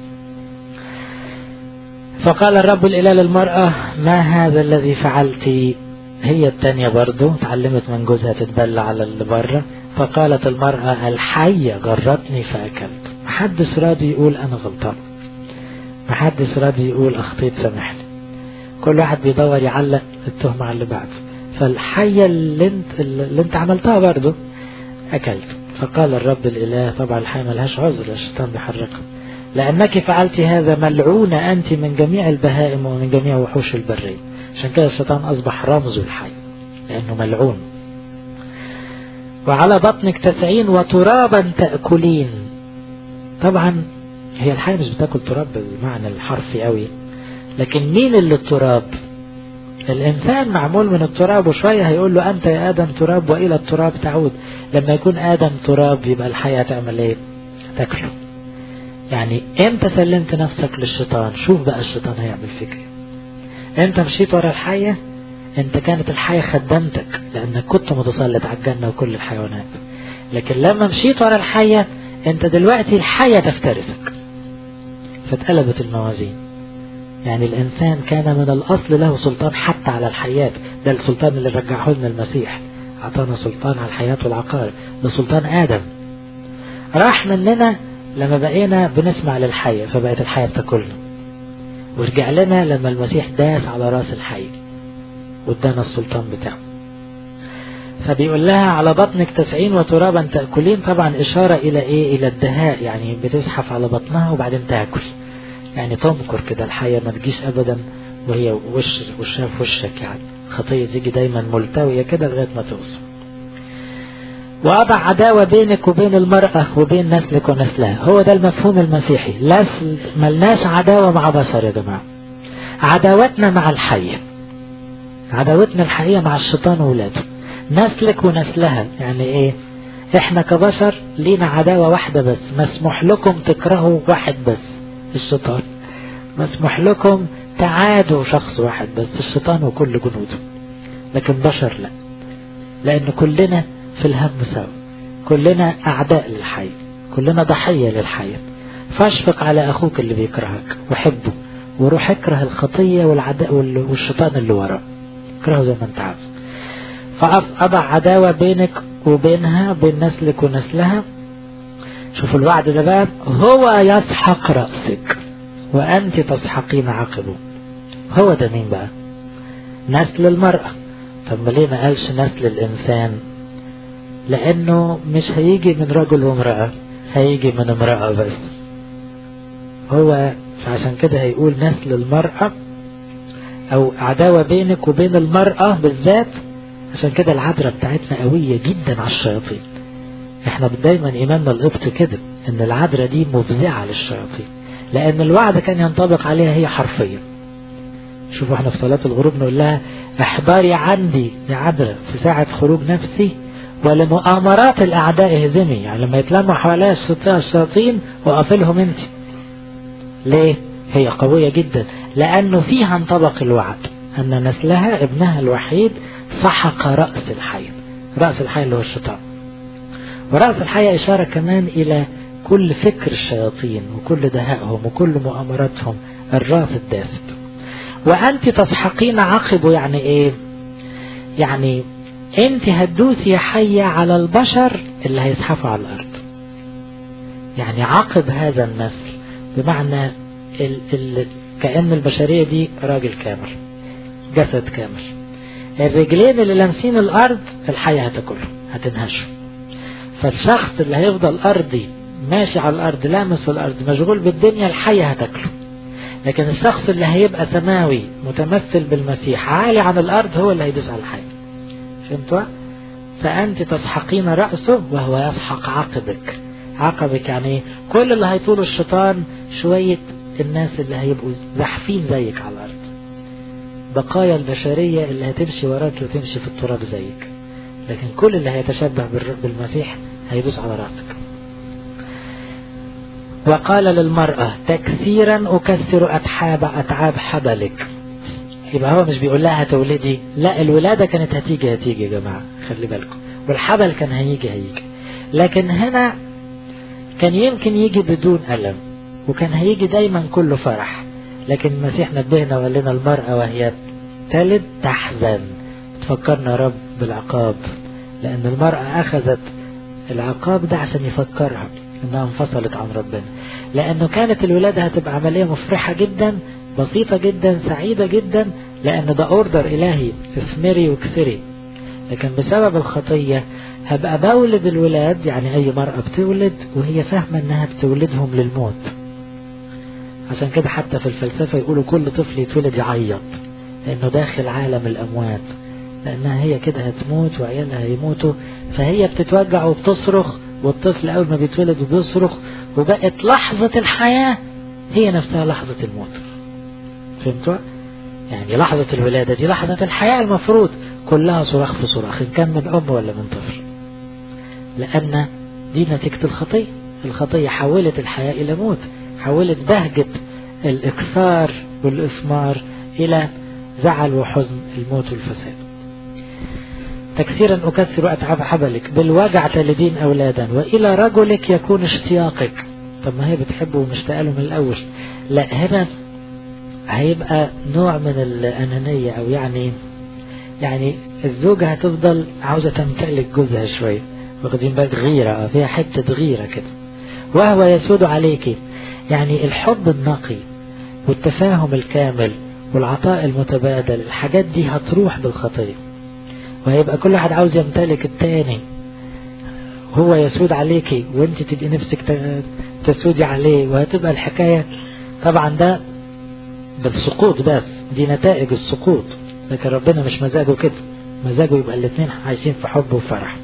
فقال الرب الإله للمرأة ما هذا الذي فعلت هي التانية برضو تعلمت من جوزها تتبلى على اللي بره فقالت المرأة الحية غرتني فأكلت محدش راضي يقول أنا غلطان محدش راضي يقول أخطيت سامحني كل واحد بيدور يعلق التهمة على اللي بعده فالحية اللي انت, اللي انت عملتها برضو أكلت فقال الرب الإله طبعا الحية ملهاش عذر الشيطان بيحرقها لأنك فعلت هذا ملعونة أنت من جميع البهائم ومن جميع وحوش البرية عشان كده الشيطان أصبح رمز الحي لأنه ملعون وعلى بطنك تسعين وترابا تأكلين طبعا هي الحية مش بتاكل تراب بالمعنى الحرفي قوي لكن مين اللي التراب الإنسان معمول من التراب وشوية هيقول له أنت يا آدم تراب وإلى التراب تعود لما يكون آدم تراب يبقى الحياة تعمل إيه تاكله يعني امتى سلمت نفسك للشيطان شوف بقى الشيطان هيعمل فيك ايه انت مشيت ورا الحية انت كانت الحية خدمتك لانك كنت متسلط على الجنة وكل الحيوانات لكن لما مشيت ورا الحية انت دلوقتي الحية تفترسك فاتقلبت الموازين يعني الانسان كان من الاصل له سلطان حتى على الحياة ده السلطان اللي رجعه لنا المسيح اعطانا سلطان على الحياة والعقارب ده سلطان ادم راح مننا لما بقينا بنسمع للحية فبقت الحية بتاكلنا ورجع لنا لما المسيح داس على راس الحي وادانا السلطان بتاعه فبيقول لها على بطنك تسعين وترابا تأكلين طبعا إشارة إلى إيه إلى الدهاء يعني بتزحف على بطنها وبعدين تاكل يعني تنكر كده الحية ما تجيش أبدا وهي وش وشها في وشك يعني خطية تيجي دايما ملتوية كده لغاية ما توصل وأضع عداوة بينك وبين المرأة وبين نسلك ونسلها هو ده المفهوم المسيحي لس ملناش عداوة مع بشر يا جماعة عداوتنا مع الحية عداوتنا الحقيقة مع الشيطان وولاده نسلك ونسلها يعني ايه احنا كبشر لينا عداوة واحدة بس مسموح لكم تكرهوا واحد بس الشيطان مسموح لكم تعادوا شخص واحد بس الشيطان وكل جنوده لكن بشر لا لان كلنا في الهم سوا كلنا أعداء للحي كلنا ضحية للحي فاشفق على أخوك اللي بيكرهك وحبه وروح اكره الخطية والعداء والشيطان اللي وراه اكرهه زي ما انت عاوز فأضع عداوة بينك وبينها بين نسلك ونسلها شوف الوعد ده بقى هو يسحق رأسك وأنت تسحقين عقبه هو ده مين بقى نسل المرأة طب ما ليه ما قالش نسل الإنسان لأنه مش هيجي من رجل وامرأة هيجي من امرأة بس هو فعشان كده هيقول نسل المرأة أو عداوة بينك وبين المرأة بالذات عشان كده العذرة بتاعتنا قوية جدا على الشياطين احنا دايما ايماننا القبط كده ان العذرة دي مفزعة للشياطين لان الوعد كان ينطبق عليها هي حرفيا شوفوا احنا في صلاة الغروب نقول لها احضري عندي يا عذرة في ساعة خروج نفسي ولمؤامرات الاعداء اهزمي يعني لما يتلموا حواليها الشياطين وقفلهم انت ليه هي قوية جدا لانه فيها انطبق الوعد ان نسلها ابنها الوحيد سحق رأس الحي رأس الحي اللي هو الشيطان ورأس الحي إشارة كمان إلى كل فكر الشياطين وكل دهائهم وكل مؤامراتهم الراس الداسب وأنت تسحقين عقبه يعني إيه يعني أنت هتدوسي يا حية على البشر اللي هيزحفوا على الأرض يعني عقب هذا النسل بمعنى ال ال كأن البشرية دي راجل كامل جسد كامل الرجلين اللي لامسين الارض الحية هتاكله هتنهشه فالشخص اللي هيفضل ارضي ماشي على الارض لامس الارض مشغول بالدنيا الحية هتاكله لكن الشخص اللي هيبقى سماوي متمثل بالمسيح عالي عن الارض هو اللي هيدوس على الحية فهمتوا فانت تسحقين رأسه وهو يسحق عقبك عقبك يعني كل اللي هيطوله الشيطان شوية الناس اللي هيبقوا زحفين زيك على الارض بقايا البشرية اللي هتمشي وراك وتمشي في التراب زيك لكن كل اللي هيتشبه بالمسيح هيدوس على راسك وقال للمرأة تكسيرا أكسر أتحاب أتعاب حبلك يبقى هو مش بيقول لها هتولدي لا الولادة كانت هتيجي هتيجي يا جماعة خلي بالكم والحبل كان هيجي هيجي لكن هنا كان يمكن يجي بدون ألم وكان هيجي دايما كله فرح لكن المسيح نبهنا وقال لنا المرأة وهي تلد تحزن تفكرنا يا رب بالعقاب لأن المرأة أخذت العقاب ده عشان يفكرها إنها انفصلت عن ربنا لأنه كانت الولادة هتبقى عملية مفرحة جدا بسيطة جدا سعيدة جدا لأن ده أوردر إلهي اثمري واكسري لكن بسبب الخطية هبقى بولد الولاد يعني أي مرأة بتولد وهي فاهمة إنها بتولدهم للموت عشان كده حتى في الفلسفة يقولوا كل طفل يتولد يعيط لأنه داخل عالم الأموات لأنها هي كده هتموت وعيالها هيموتوا فهي بتتوجع وبتصرخ والطفل أول ما بيتولد وبيصرخ وبقت لحظة الحياة هي نفسها لحظة الموت فهمتوا؟ يعني لحظة الولادة دي لحظة الحياة المفروض كلها صراخ في صراخ إن كان من أم ولا من طفل لأن دي نتيجة الخطية الخطية حولت الحياة إلى موت حولت بهجة الإكثار والإثمار إلى زعل وحزن الموت والفساد تكثيرا أكثر أتعب حبلك بالوجع تلدين أولادا وإلى رجلك يكون اشتياقك طب ما هي بتحبه ومشتاقه له من الأول لا هنا هيبقى نوع من الأنانية أو يعني يعني الزوجة هتفضل عاوزة تمتلك جوزها شوية واخدين بالك غيرة فيها حتة غيرة كده وهو يسود عليك يعني الحب النقي والتفاهم الكامل والعطاء المتبادل الحاجات دي هتروح بالخطية وهيبقى كل واحد عاوز يمتلك التاني هو يسود عليكي وانت تبقي نفسك تسودي عليه وهتبقى الحكاية طبعا ده بالسقوط بس دي نتائج السقوط لكن ربنا مش مزاجه كده مزاجه يبقى الاثنين عايشين في حب وفرح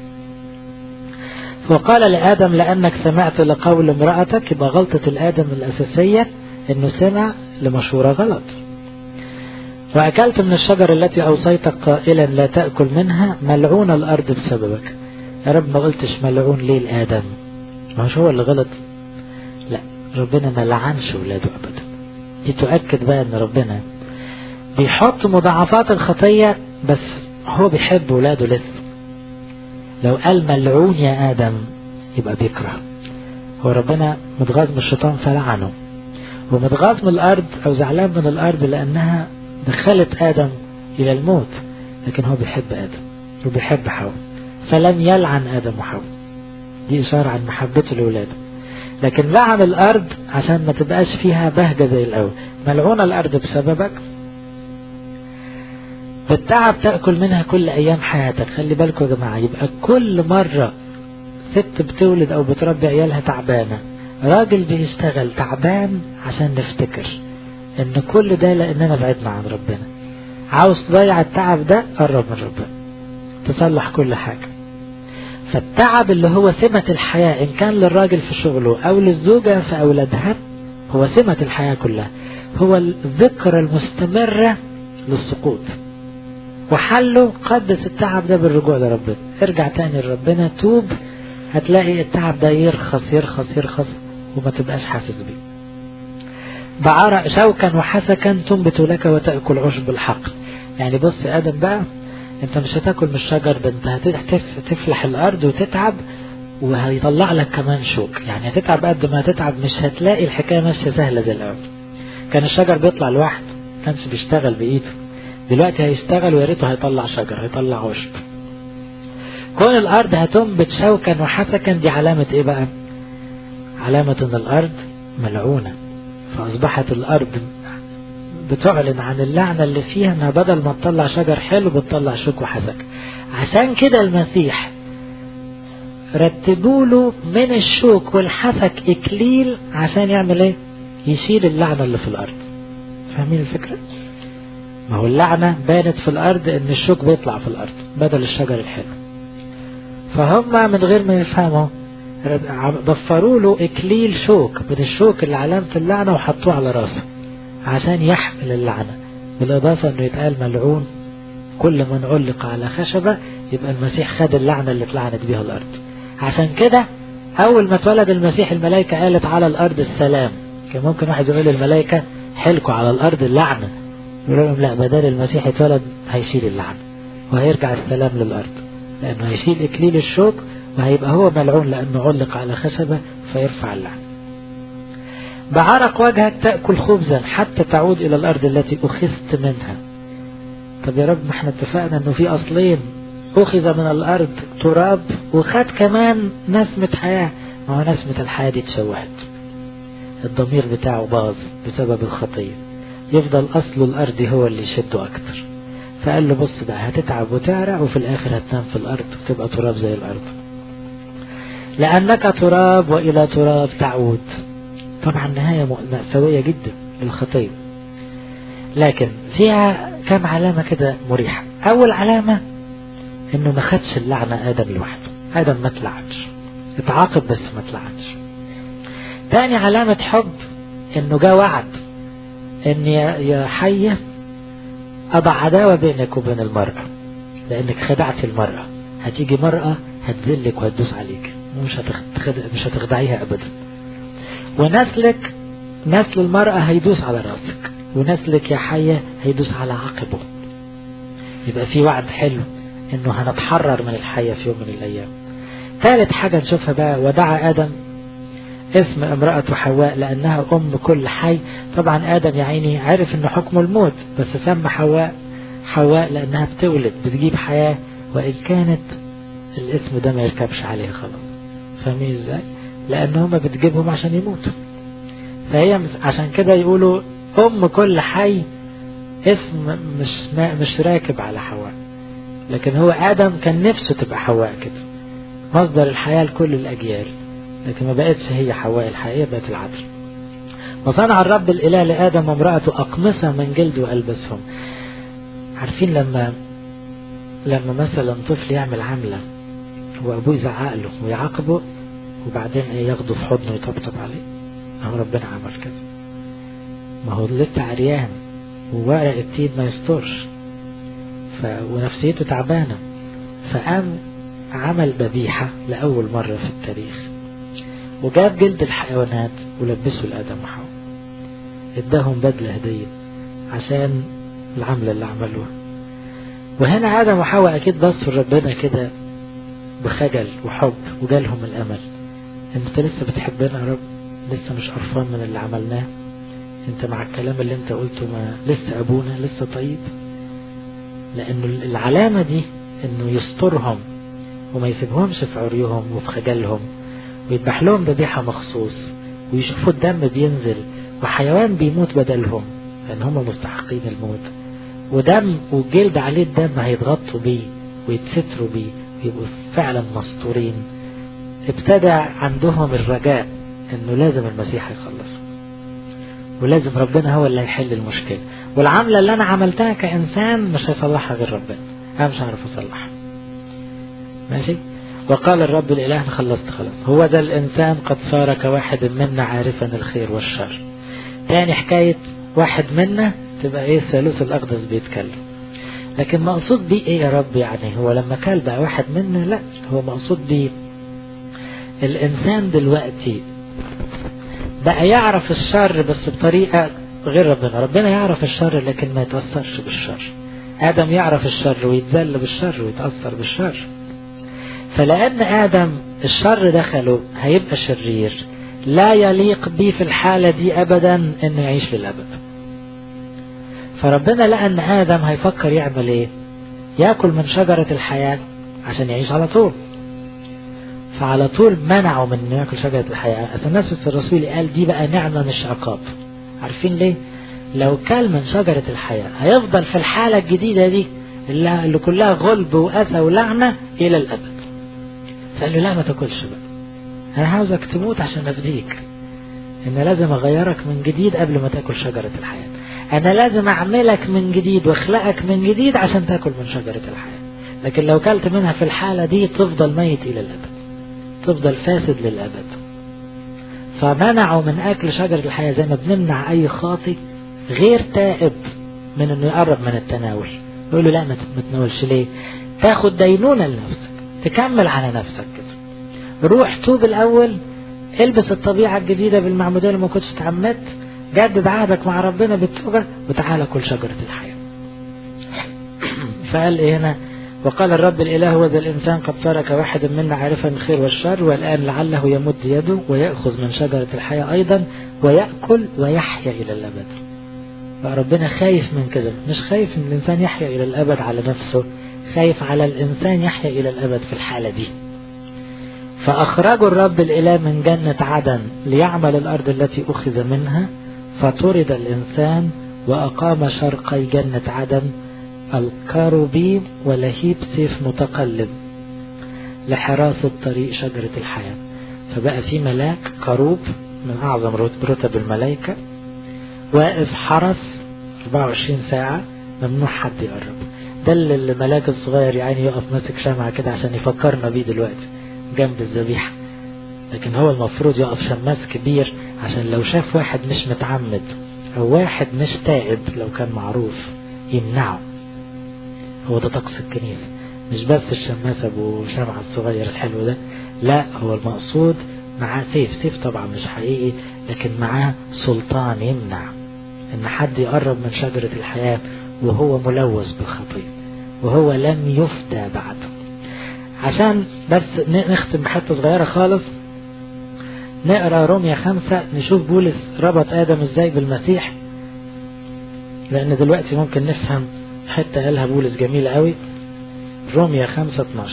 وقال لآدم لأنك سمعت لقول امرأتك يبقى غلطة الآدم الأساسية انه سمع لمشورة غلط وأكلت من الشجر التي أوصيتك قائلا لا تأكل منها ملعون الأرض بسببك يا رب ما قلتش ملعون ليه لآدم مش هو اللي غلط لا ربنا ما لعنش ولاده أبدا دي تؤكد بقى ان ربنا بيحط مضاعفات الخطية بس هو بيحب ولاده لسه لو قال ملعون يا آدم يبقى بيكره هو ربنا متغاظ من الشيطان فلعنه ومتغاظ من الأرض أو زعلان من الأرض لأنها دخلت آدم إلى الموت لكن هو بيحب آدم وبيحب حواء فلن يلعن آدم وحواء دي إشارة عن محبته لولاده لكن لعن الأرض عشان ما تبقاش فيها بهجة زي الأول ملعون الأرض بسببك بالتعب تأكل منها كل أيام حياتك خلي بالكم يا جماعة يبقى كل مرة ست بتولد أو بتربي عيالها تعبانة راجل بيشتغل تعبان عشان نفتكر ان كل ده لاننا بعدنا عن ربنا عاوز تضيع التعب ده قرب من ربنا تصلح كل حاجة فالتعب اللي هو سمة الحياة إن كان للراجل في شغله أو للزوجة في أولادها هو سمة الحياة كلها هو الذكرى المستمرة للسقوط وحله قدس التعب ده بالرجوع لربنا ارجع تاني لربنا توب هتلاقي التعب ده يرخص يرخص يرخص وما تبقاش حاسس بيه بعرق شوكا وحسكا تنبت لك وتأكل عشب الحق يعني بص يا آدم بقى انت مش هتاكل من الشجر ده انت هتفلح الارض وتتعب وهيطلع لك كمان شوك يعني هتتعب قد ما هتتعب مش هتلاقي الحكاية ماشية سهلة زي الأول كان الشجر بيطلع لوحده كانش بيشتغل بإيده دلوقتي هيشتغل ويا ريته هيطلع شجر هيطلع عشب كون الأرض هتنبت شوكا وحسكا دي علامة إيه بقى علامة إن الأرض ملعونة فأصبحت الأرض بتعلن عن اللعنة اللي فيها انها بدل ما تطلع شجر حلو بتطلع شوك وحسك عشان كده المسيح رتبوا له من الشوك والحسك اكليل عشان يعمل ايه يشيل اللعنة اللي في الارض فاهمين الفكرة ما هو اللعنة بانت في الارض ان الشوك بيطلع في الارض بدل الشجر الحلو فهم من غير ما يفهموا ضفروا له اكليل شوك من الشوك اللي علامة اللعنة وحطوه على راسه عشان يحمل اللعنة بالإضافة أنه يتقال ملعون كل من علق على خشبة يبقى المسيح خد اللعنة اللي اتلعنت بيها الأرض عشان كده أول ما اتولد المسيح الملائكة قالت على الأرض السلام كان ممكن واحد يقول الملائكة حلكوا على الأرض اللعنة يقول لهم لا بدل المسيح اتولد هيشيل اللعنة وهيرجع السلام للأرض لأنه هيشيل إكليل الشوك وهيبقى هو ملعون لأنه علق على خشبة فيرفع اللعنة بعرق وجهك تأكل خبزا حتى تعود إلى الأرض التي أخذت منها طب يا رب ما احنا اتفقنا انه في أصلين أخذ من الأرض تراب وخد كمان نسمة حياة ما هو نسمة الحياة دي اتشوهت الضمير بتاعه باظ بسبب الخطية يفضل أصله الأرضي هو اللي يشده أكتر فقال له بص بقى هتتعب وتعرق وفي الآخر هتنام في الأرض وتبقى تراب زي الأرض لأنك تراب وإلى تراب تعود طبعا نهاية مأساوية جدا للخطية لكن فيها كم علامة كده مريحة أول علامة إنه ما خدش اللعنة آدم لوحده آدم ما تلعنش اتعاقب بس ما تلعنش تاني علامة حب إنه جاء وعد إن يا حية أضع عداوة بينك وبين المرأة لأنك خدعت المرأة هتيجي مرأة هتذلك وهتدوس عليك مش هتخد... مش هتخدعيها أبدا ونسلك نسل المرأة هيدوس على راسك ونسلك يا حية هيدوس على عقبه يبقى في وعد حلو انه هنتحرر من الحية في يوم من الايام ثالث حاجة نشوفها بقى ودعا ادم اسم امرأة حواء لانها ام كل حي طبعا ادم يا عيني عرف انه حكم الموت بس سمى حواء حواء لانها بتولد بتجيب حياة وان كانت الاسم ده ما يركبش عليها خلاص فاهمين ازاي لان هما بتجيبهم عشان يموتوا فهي عشان كده يقولوا ام كل حي اسم مش مش راكب على حواء لكن هو ادم كان نفسه تبقى حواء كده مصدر الحياة لكل الاجيال لكن ما بقتش هي حواء الحقيقة بقت العدل وصنع الرب الاله لادم وامرأته اقمصة من جلد والبسهم عارفين لما لما مثلا طفل يعمل عملة وابوه يزعق له ويعاقبه وبعدين ايه ياخده في حضنه ويطبطب عليه اهو ربنا عمل كده ما هو لسه عريان وورق التين ما يسترش ف... ونفسيته تعبانة فقام عمل ذبيحة لأول مرة في التاريخ وجاب جلد الحيوانات ولبسه لآدم وحواء اداهم بدلة هدية عشان العملة اللي عملوها وهنا آدم وحواء أكيد بصوا ربنا كده بخجل وحب وجالهم الأمل انت لسه بتحبنا يا رب لسه مش قرفان من اللي عملناه انت مع الكلام اللي انت قلته ما لسه ابونا لسه طيب لانه العلامة دي انه يسترهم وما يسيبهمش في عريهم وفي خجلهم ويذبح لهم ذبيحة مخصوص ويشوفوا الدم بينزل وحيوان بيموت بدلهم لان هم مستحقين الموت ودم وجلد عليه الدم هيتغطوا بيه ويتستروا بيه ويبقوا فعلا مستورين ابتدى عندهم الرجاء انه لازم المسيح يخلص ولازم ربنا هو اللي هيحل المشكلة والعملة اللي انا عملتها كانسان مش هيصلحها غير ربنا انا مش هعرف اصلحها ماشي وقال الرب الاله خلصت خلاص هو ذا الانسان قد صار كواحد منا عارفا الخير والشر تاني حكاية واحد منا تبقى ايه الثالوث الاقدس بيتكلم لكن مقصود بيه ايه يا رب يعني هو لما كان بقى واحد منا لا هو مقصود بيه الانسان دلوقتي بقى يعرف الشر بس بطريقة غير ربنا ربنا يعرف الشر لكن ما يتأثرش بالشر آدم يعرف الشر ويتذل بالشر ويتأثر بالشر فلأن آدم الشر دخله هيبقى شرير لا يليق بيه في الحالة دي أبدا إنه يعيش للأبد فربنا لقى أن آدم هيفكر يعمل إيه يأكل من شجرة الحياة عشان يعيش على طول فعلى طول منعوا من انه ياكل شجرة الحياة أتنفس الرسول قال دي بقى نعمة مش عقاب عارفين ليه لو كل من شجرة الحياة هيفضل في الحالة الجديدة دي اللي, اللي كلها غلب وأسى ولعنة إلى الأبد فقال له لا ما تاكلش بقى أنا عاوزك تموت عشان أفديك إن لازم أغيرك من جديد قبل ما تاكل شجرة الحياة أنا لازم أعملك من جديد وأخلقك من جديد عشان تاكل من شجرة الحياة لكن لو كلت منها في الحالة دي تفضل ميت إلى الأبد تفضل فاسد للأبد فمنعوا من أكل شجرة الحياة زي ما بنمنع أي خاطي غير تائب من أنه يقرب من التناول يقول له لا ما تتناولش ليه تاخد دينونة لنفسك تكمل على نفسك كده روح توب الأول البس الطبيعة الجديدة بالمعمودية اللي ما كنتش اتعمدت جدد عهدك مع ربنا بالتوبة وتعالى كل شجرة الحياة فقال ايه هنا وقال الرب الاله وذا الانسان قد صار كواحد منا عارفا الخير والشر والان لعله يمد يده ويأخذ من شجرة الحياة ايضا ويأكل ويحيا الى الابد بقى ربنا خايف من كده مش خايف ان الانسان يحيا الى الابد على نفسه خايف على الانسان يحيا الى الابد في الحالة دي فأخرجوا الرب الإله من جنة عدن ليعمل الأرض التي أخذ منها فطرد الإنسان وأقام شرقي جنة عدن الكاروبيم ولهيب سيف متقلب لحراسة طريق شجرة الحياة فبقى في ملاك كروب من أعظم رتب الملائكة واقف حرس 24 ساعة ممنوع حد يقرب ده اللي الملاك الصغير يعني يقف ماسك شمعة كده عشان يفكرنا بيه دلوقتي جنب الذبيحة لكن هو المفروض يقف شماس كبير عشان لو شاف واحد مش متعمد او واحد مش تائب لو كان معروف يمنعه هو ده طقس الكنيسة مش بس الشماس ابو شمعة الصغير الحلو ده لا هو المقصود معاه سيف سيف طبعا مش حقيقي لكن معاه سلطان يمنع ان حد يقرب من شجرة الحياة وهو ملوث بالخطية وهو لم يفتى بعد عشان بس نختم بحته صغيرة خالص نقرا روميا خمسة نشوف بولس ربط آدم ازاي بالمسيح لأن دلوقتي ممكن نفهم حتة قالها بولس جميلة قوي روميا خمسة 12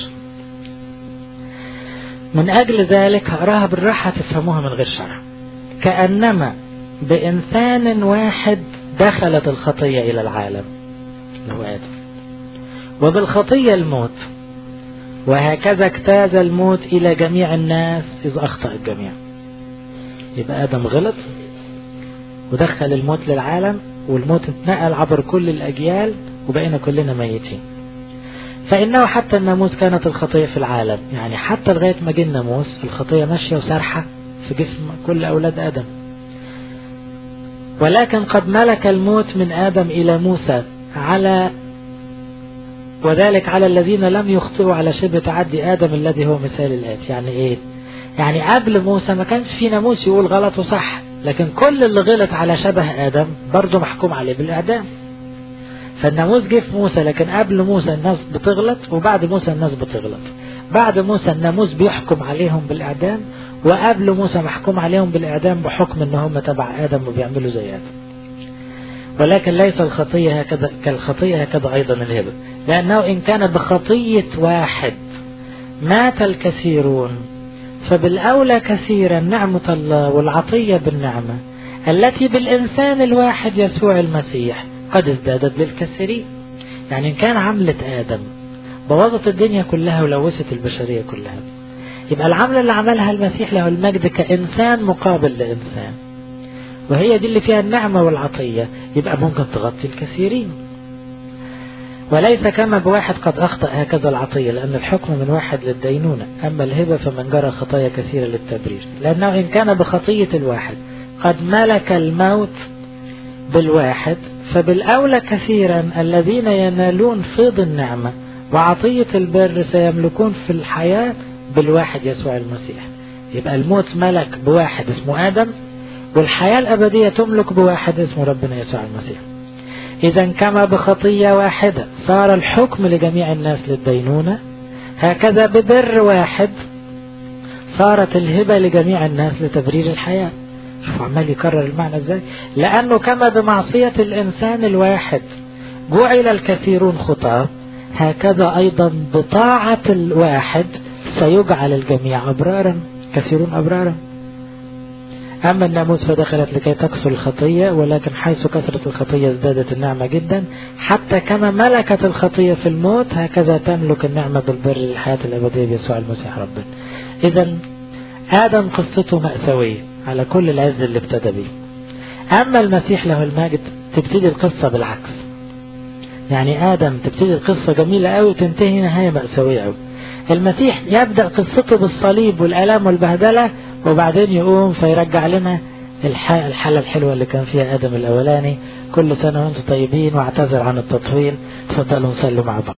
من أجل ذلك هقراها بالراحة تفهموها من غير شرح كأنما بإنسان واحد دخلت الخطية إلى العالم اللي هو آدم وبالخطية الموت وهكذا اجتاز الموت إلى جميع الناس إذ أخطأ الجميع يبقى آدم غلط ودخل الموت للعالم والموت اتنقل عبر كل الأجيال وبقينا كلنا ميتين فإنه حتى الناموس كانت الخطية في العالم يعني حتى لغاية ما جه الناموس الخطية ماشية وسارحة في جسم كل أولاد آدم ولكن قد ملك الموت من آدم إلى موسى على وذلك على الذين لم يخطئوا على شبه تعدي آدم الذي هو مثال الآت يعني إيه يعني قبل موسى ما كانش في ناموس يقول غلط وصح لكن كل اللي غلط على شبه آدم برضه محكوم عليه بالإعدام فالناموس جه في موسى لكن قبل موسى الناس بتغلط وبعد موسى الناس بتغلط بعد موسى الناموس بيحكم عليهم بالإعدام وقبل موسى محكوم عليهم بالإعدام بحكم ان هم تبع آدم وبيعملوا زي آدم ولكن ليس الخطية هكذا كالخطية هكذا أيضا الهبة لأنه إن كان بخطية واحد مات الكثيرون فبالأولى كثيرا نعمة الله والعطية بالنعمة التي بالإنسان الواحد يسوع المسيح قد ازدادت للكثيرين يعني إن كان عملة آدم بوظت الدنيا كلها ولوثت البشرية كلها يبقى العملة اللي عملها المسيح له المجد كإنسان مقابل لإنسان وهي دي اللي فيها النعمة والعطية يبقى ممكن تغطي الكثيرين وليس كما بواحد قد أخطأ هكذا العطية لأن الحكم من واحد للدينونة أما الهبة فمن جرى خطايا كثيرة للتبرير لأنه إن كان بخطية الواحد قد ملك الموت بالواحد فبالأولى كثيرا الذين ينالون فيض النعمة وعطية البر سيملكون في الحياة بالواحد يسوع المسيح يبقى الموت ملك بواحد اسمه آدم والحياة الأبدية تملك بواحد اسمه ربنا يسوع المسيح إذا كما بخطية واحدة صار الحكم لجميع الناس للدينونة هكذا ببر واحد صارت الهبة لجميع الناس لتبرير الحياة شوف عمال يكرر المعنى ازاي لأنه كما بمعصية الإنسان الواحد جعل الكثيرون خطاة هكذا أيضا بطاعة الواحد سيجعل الجميع أبرارا كثيرون أبرارا أما الناموس فدخلت لكي تكسر الخطية ولكن حيث كثرت الخطية ازدادت النعمة جدا حتى كما ملكت الخطية في الموت هكذا تملك النعمة بالبر للحياة الأبدية بيسوع المسيح ربنا إذا آدم قصته مأساوية على كل العز اللي ابتدى به أما المسيح له المجد تبتدي القصة بالعكس يعني آدم تبتدي القصة جميلة قوي وتنتهي نهاية مأساوية قوي المسيح يبدأ قصته بالصليب والآلام والبهدلة وبعدين يقوم فيرجع لنا الحالة الحلوة اللي كان فيها آدم الأولاني كل سنة وانتم طيبين واعتذر عن التطويل تفضلوا نصلوا مع بعض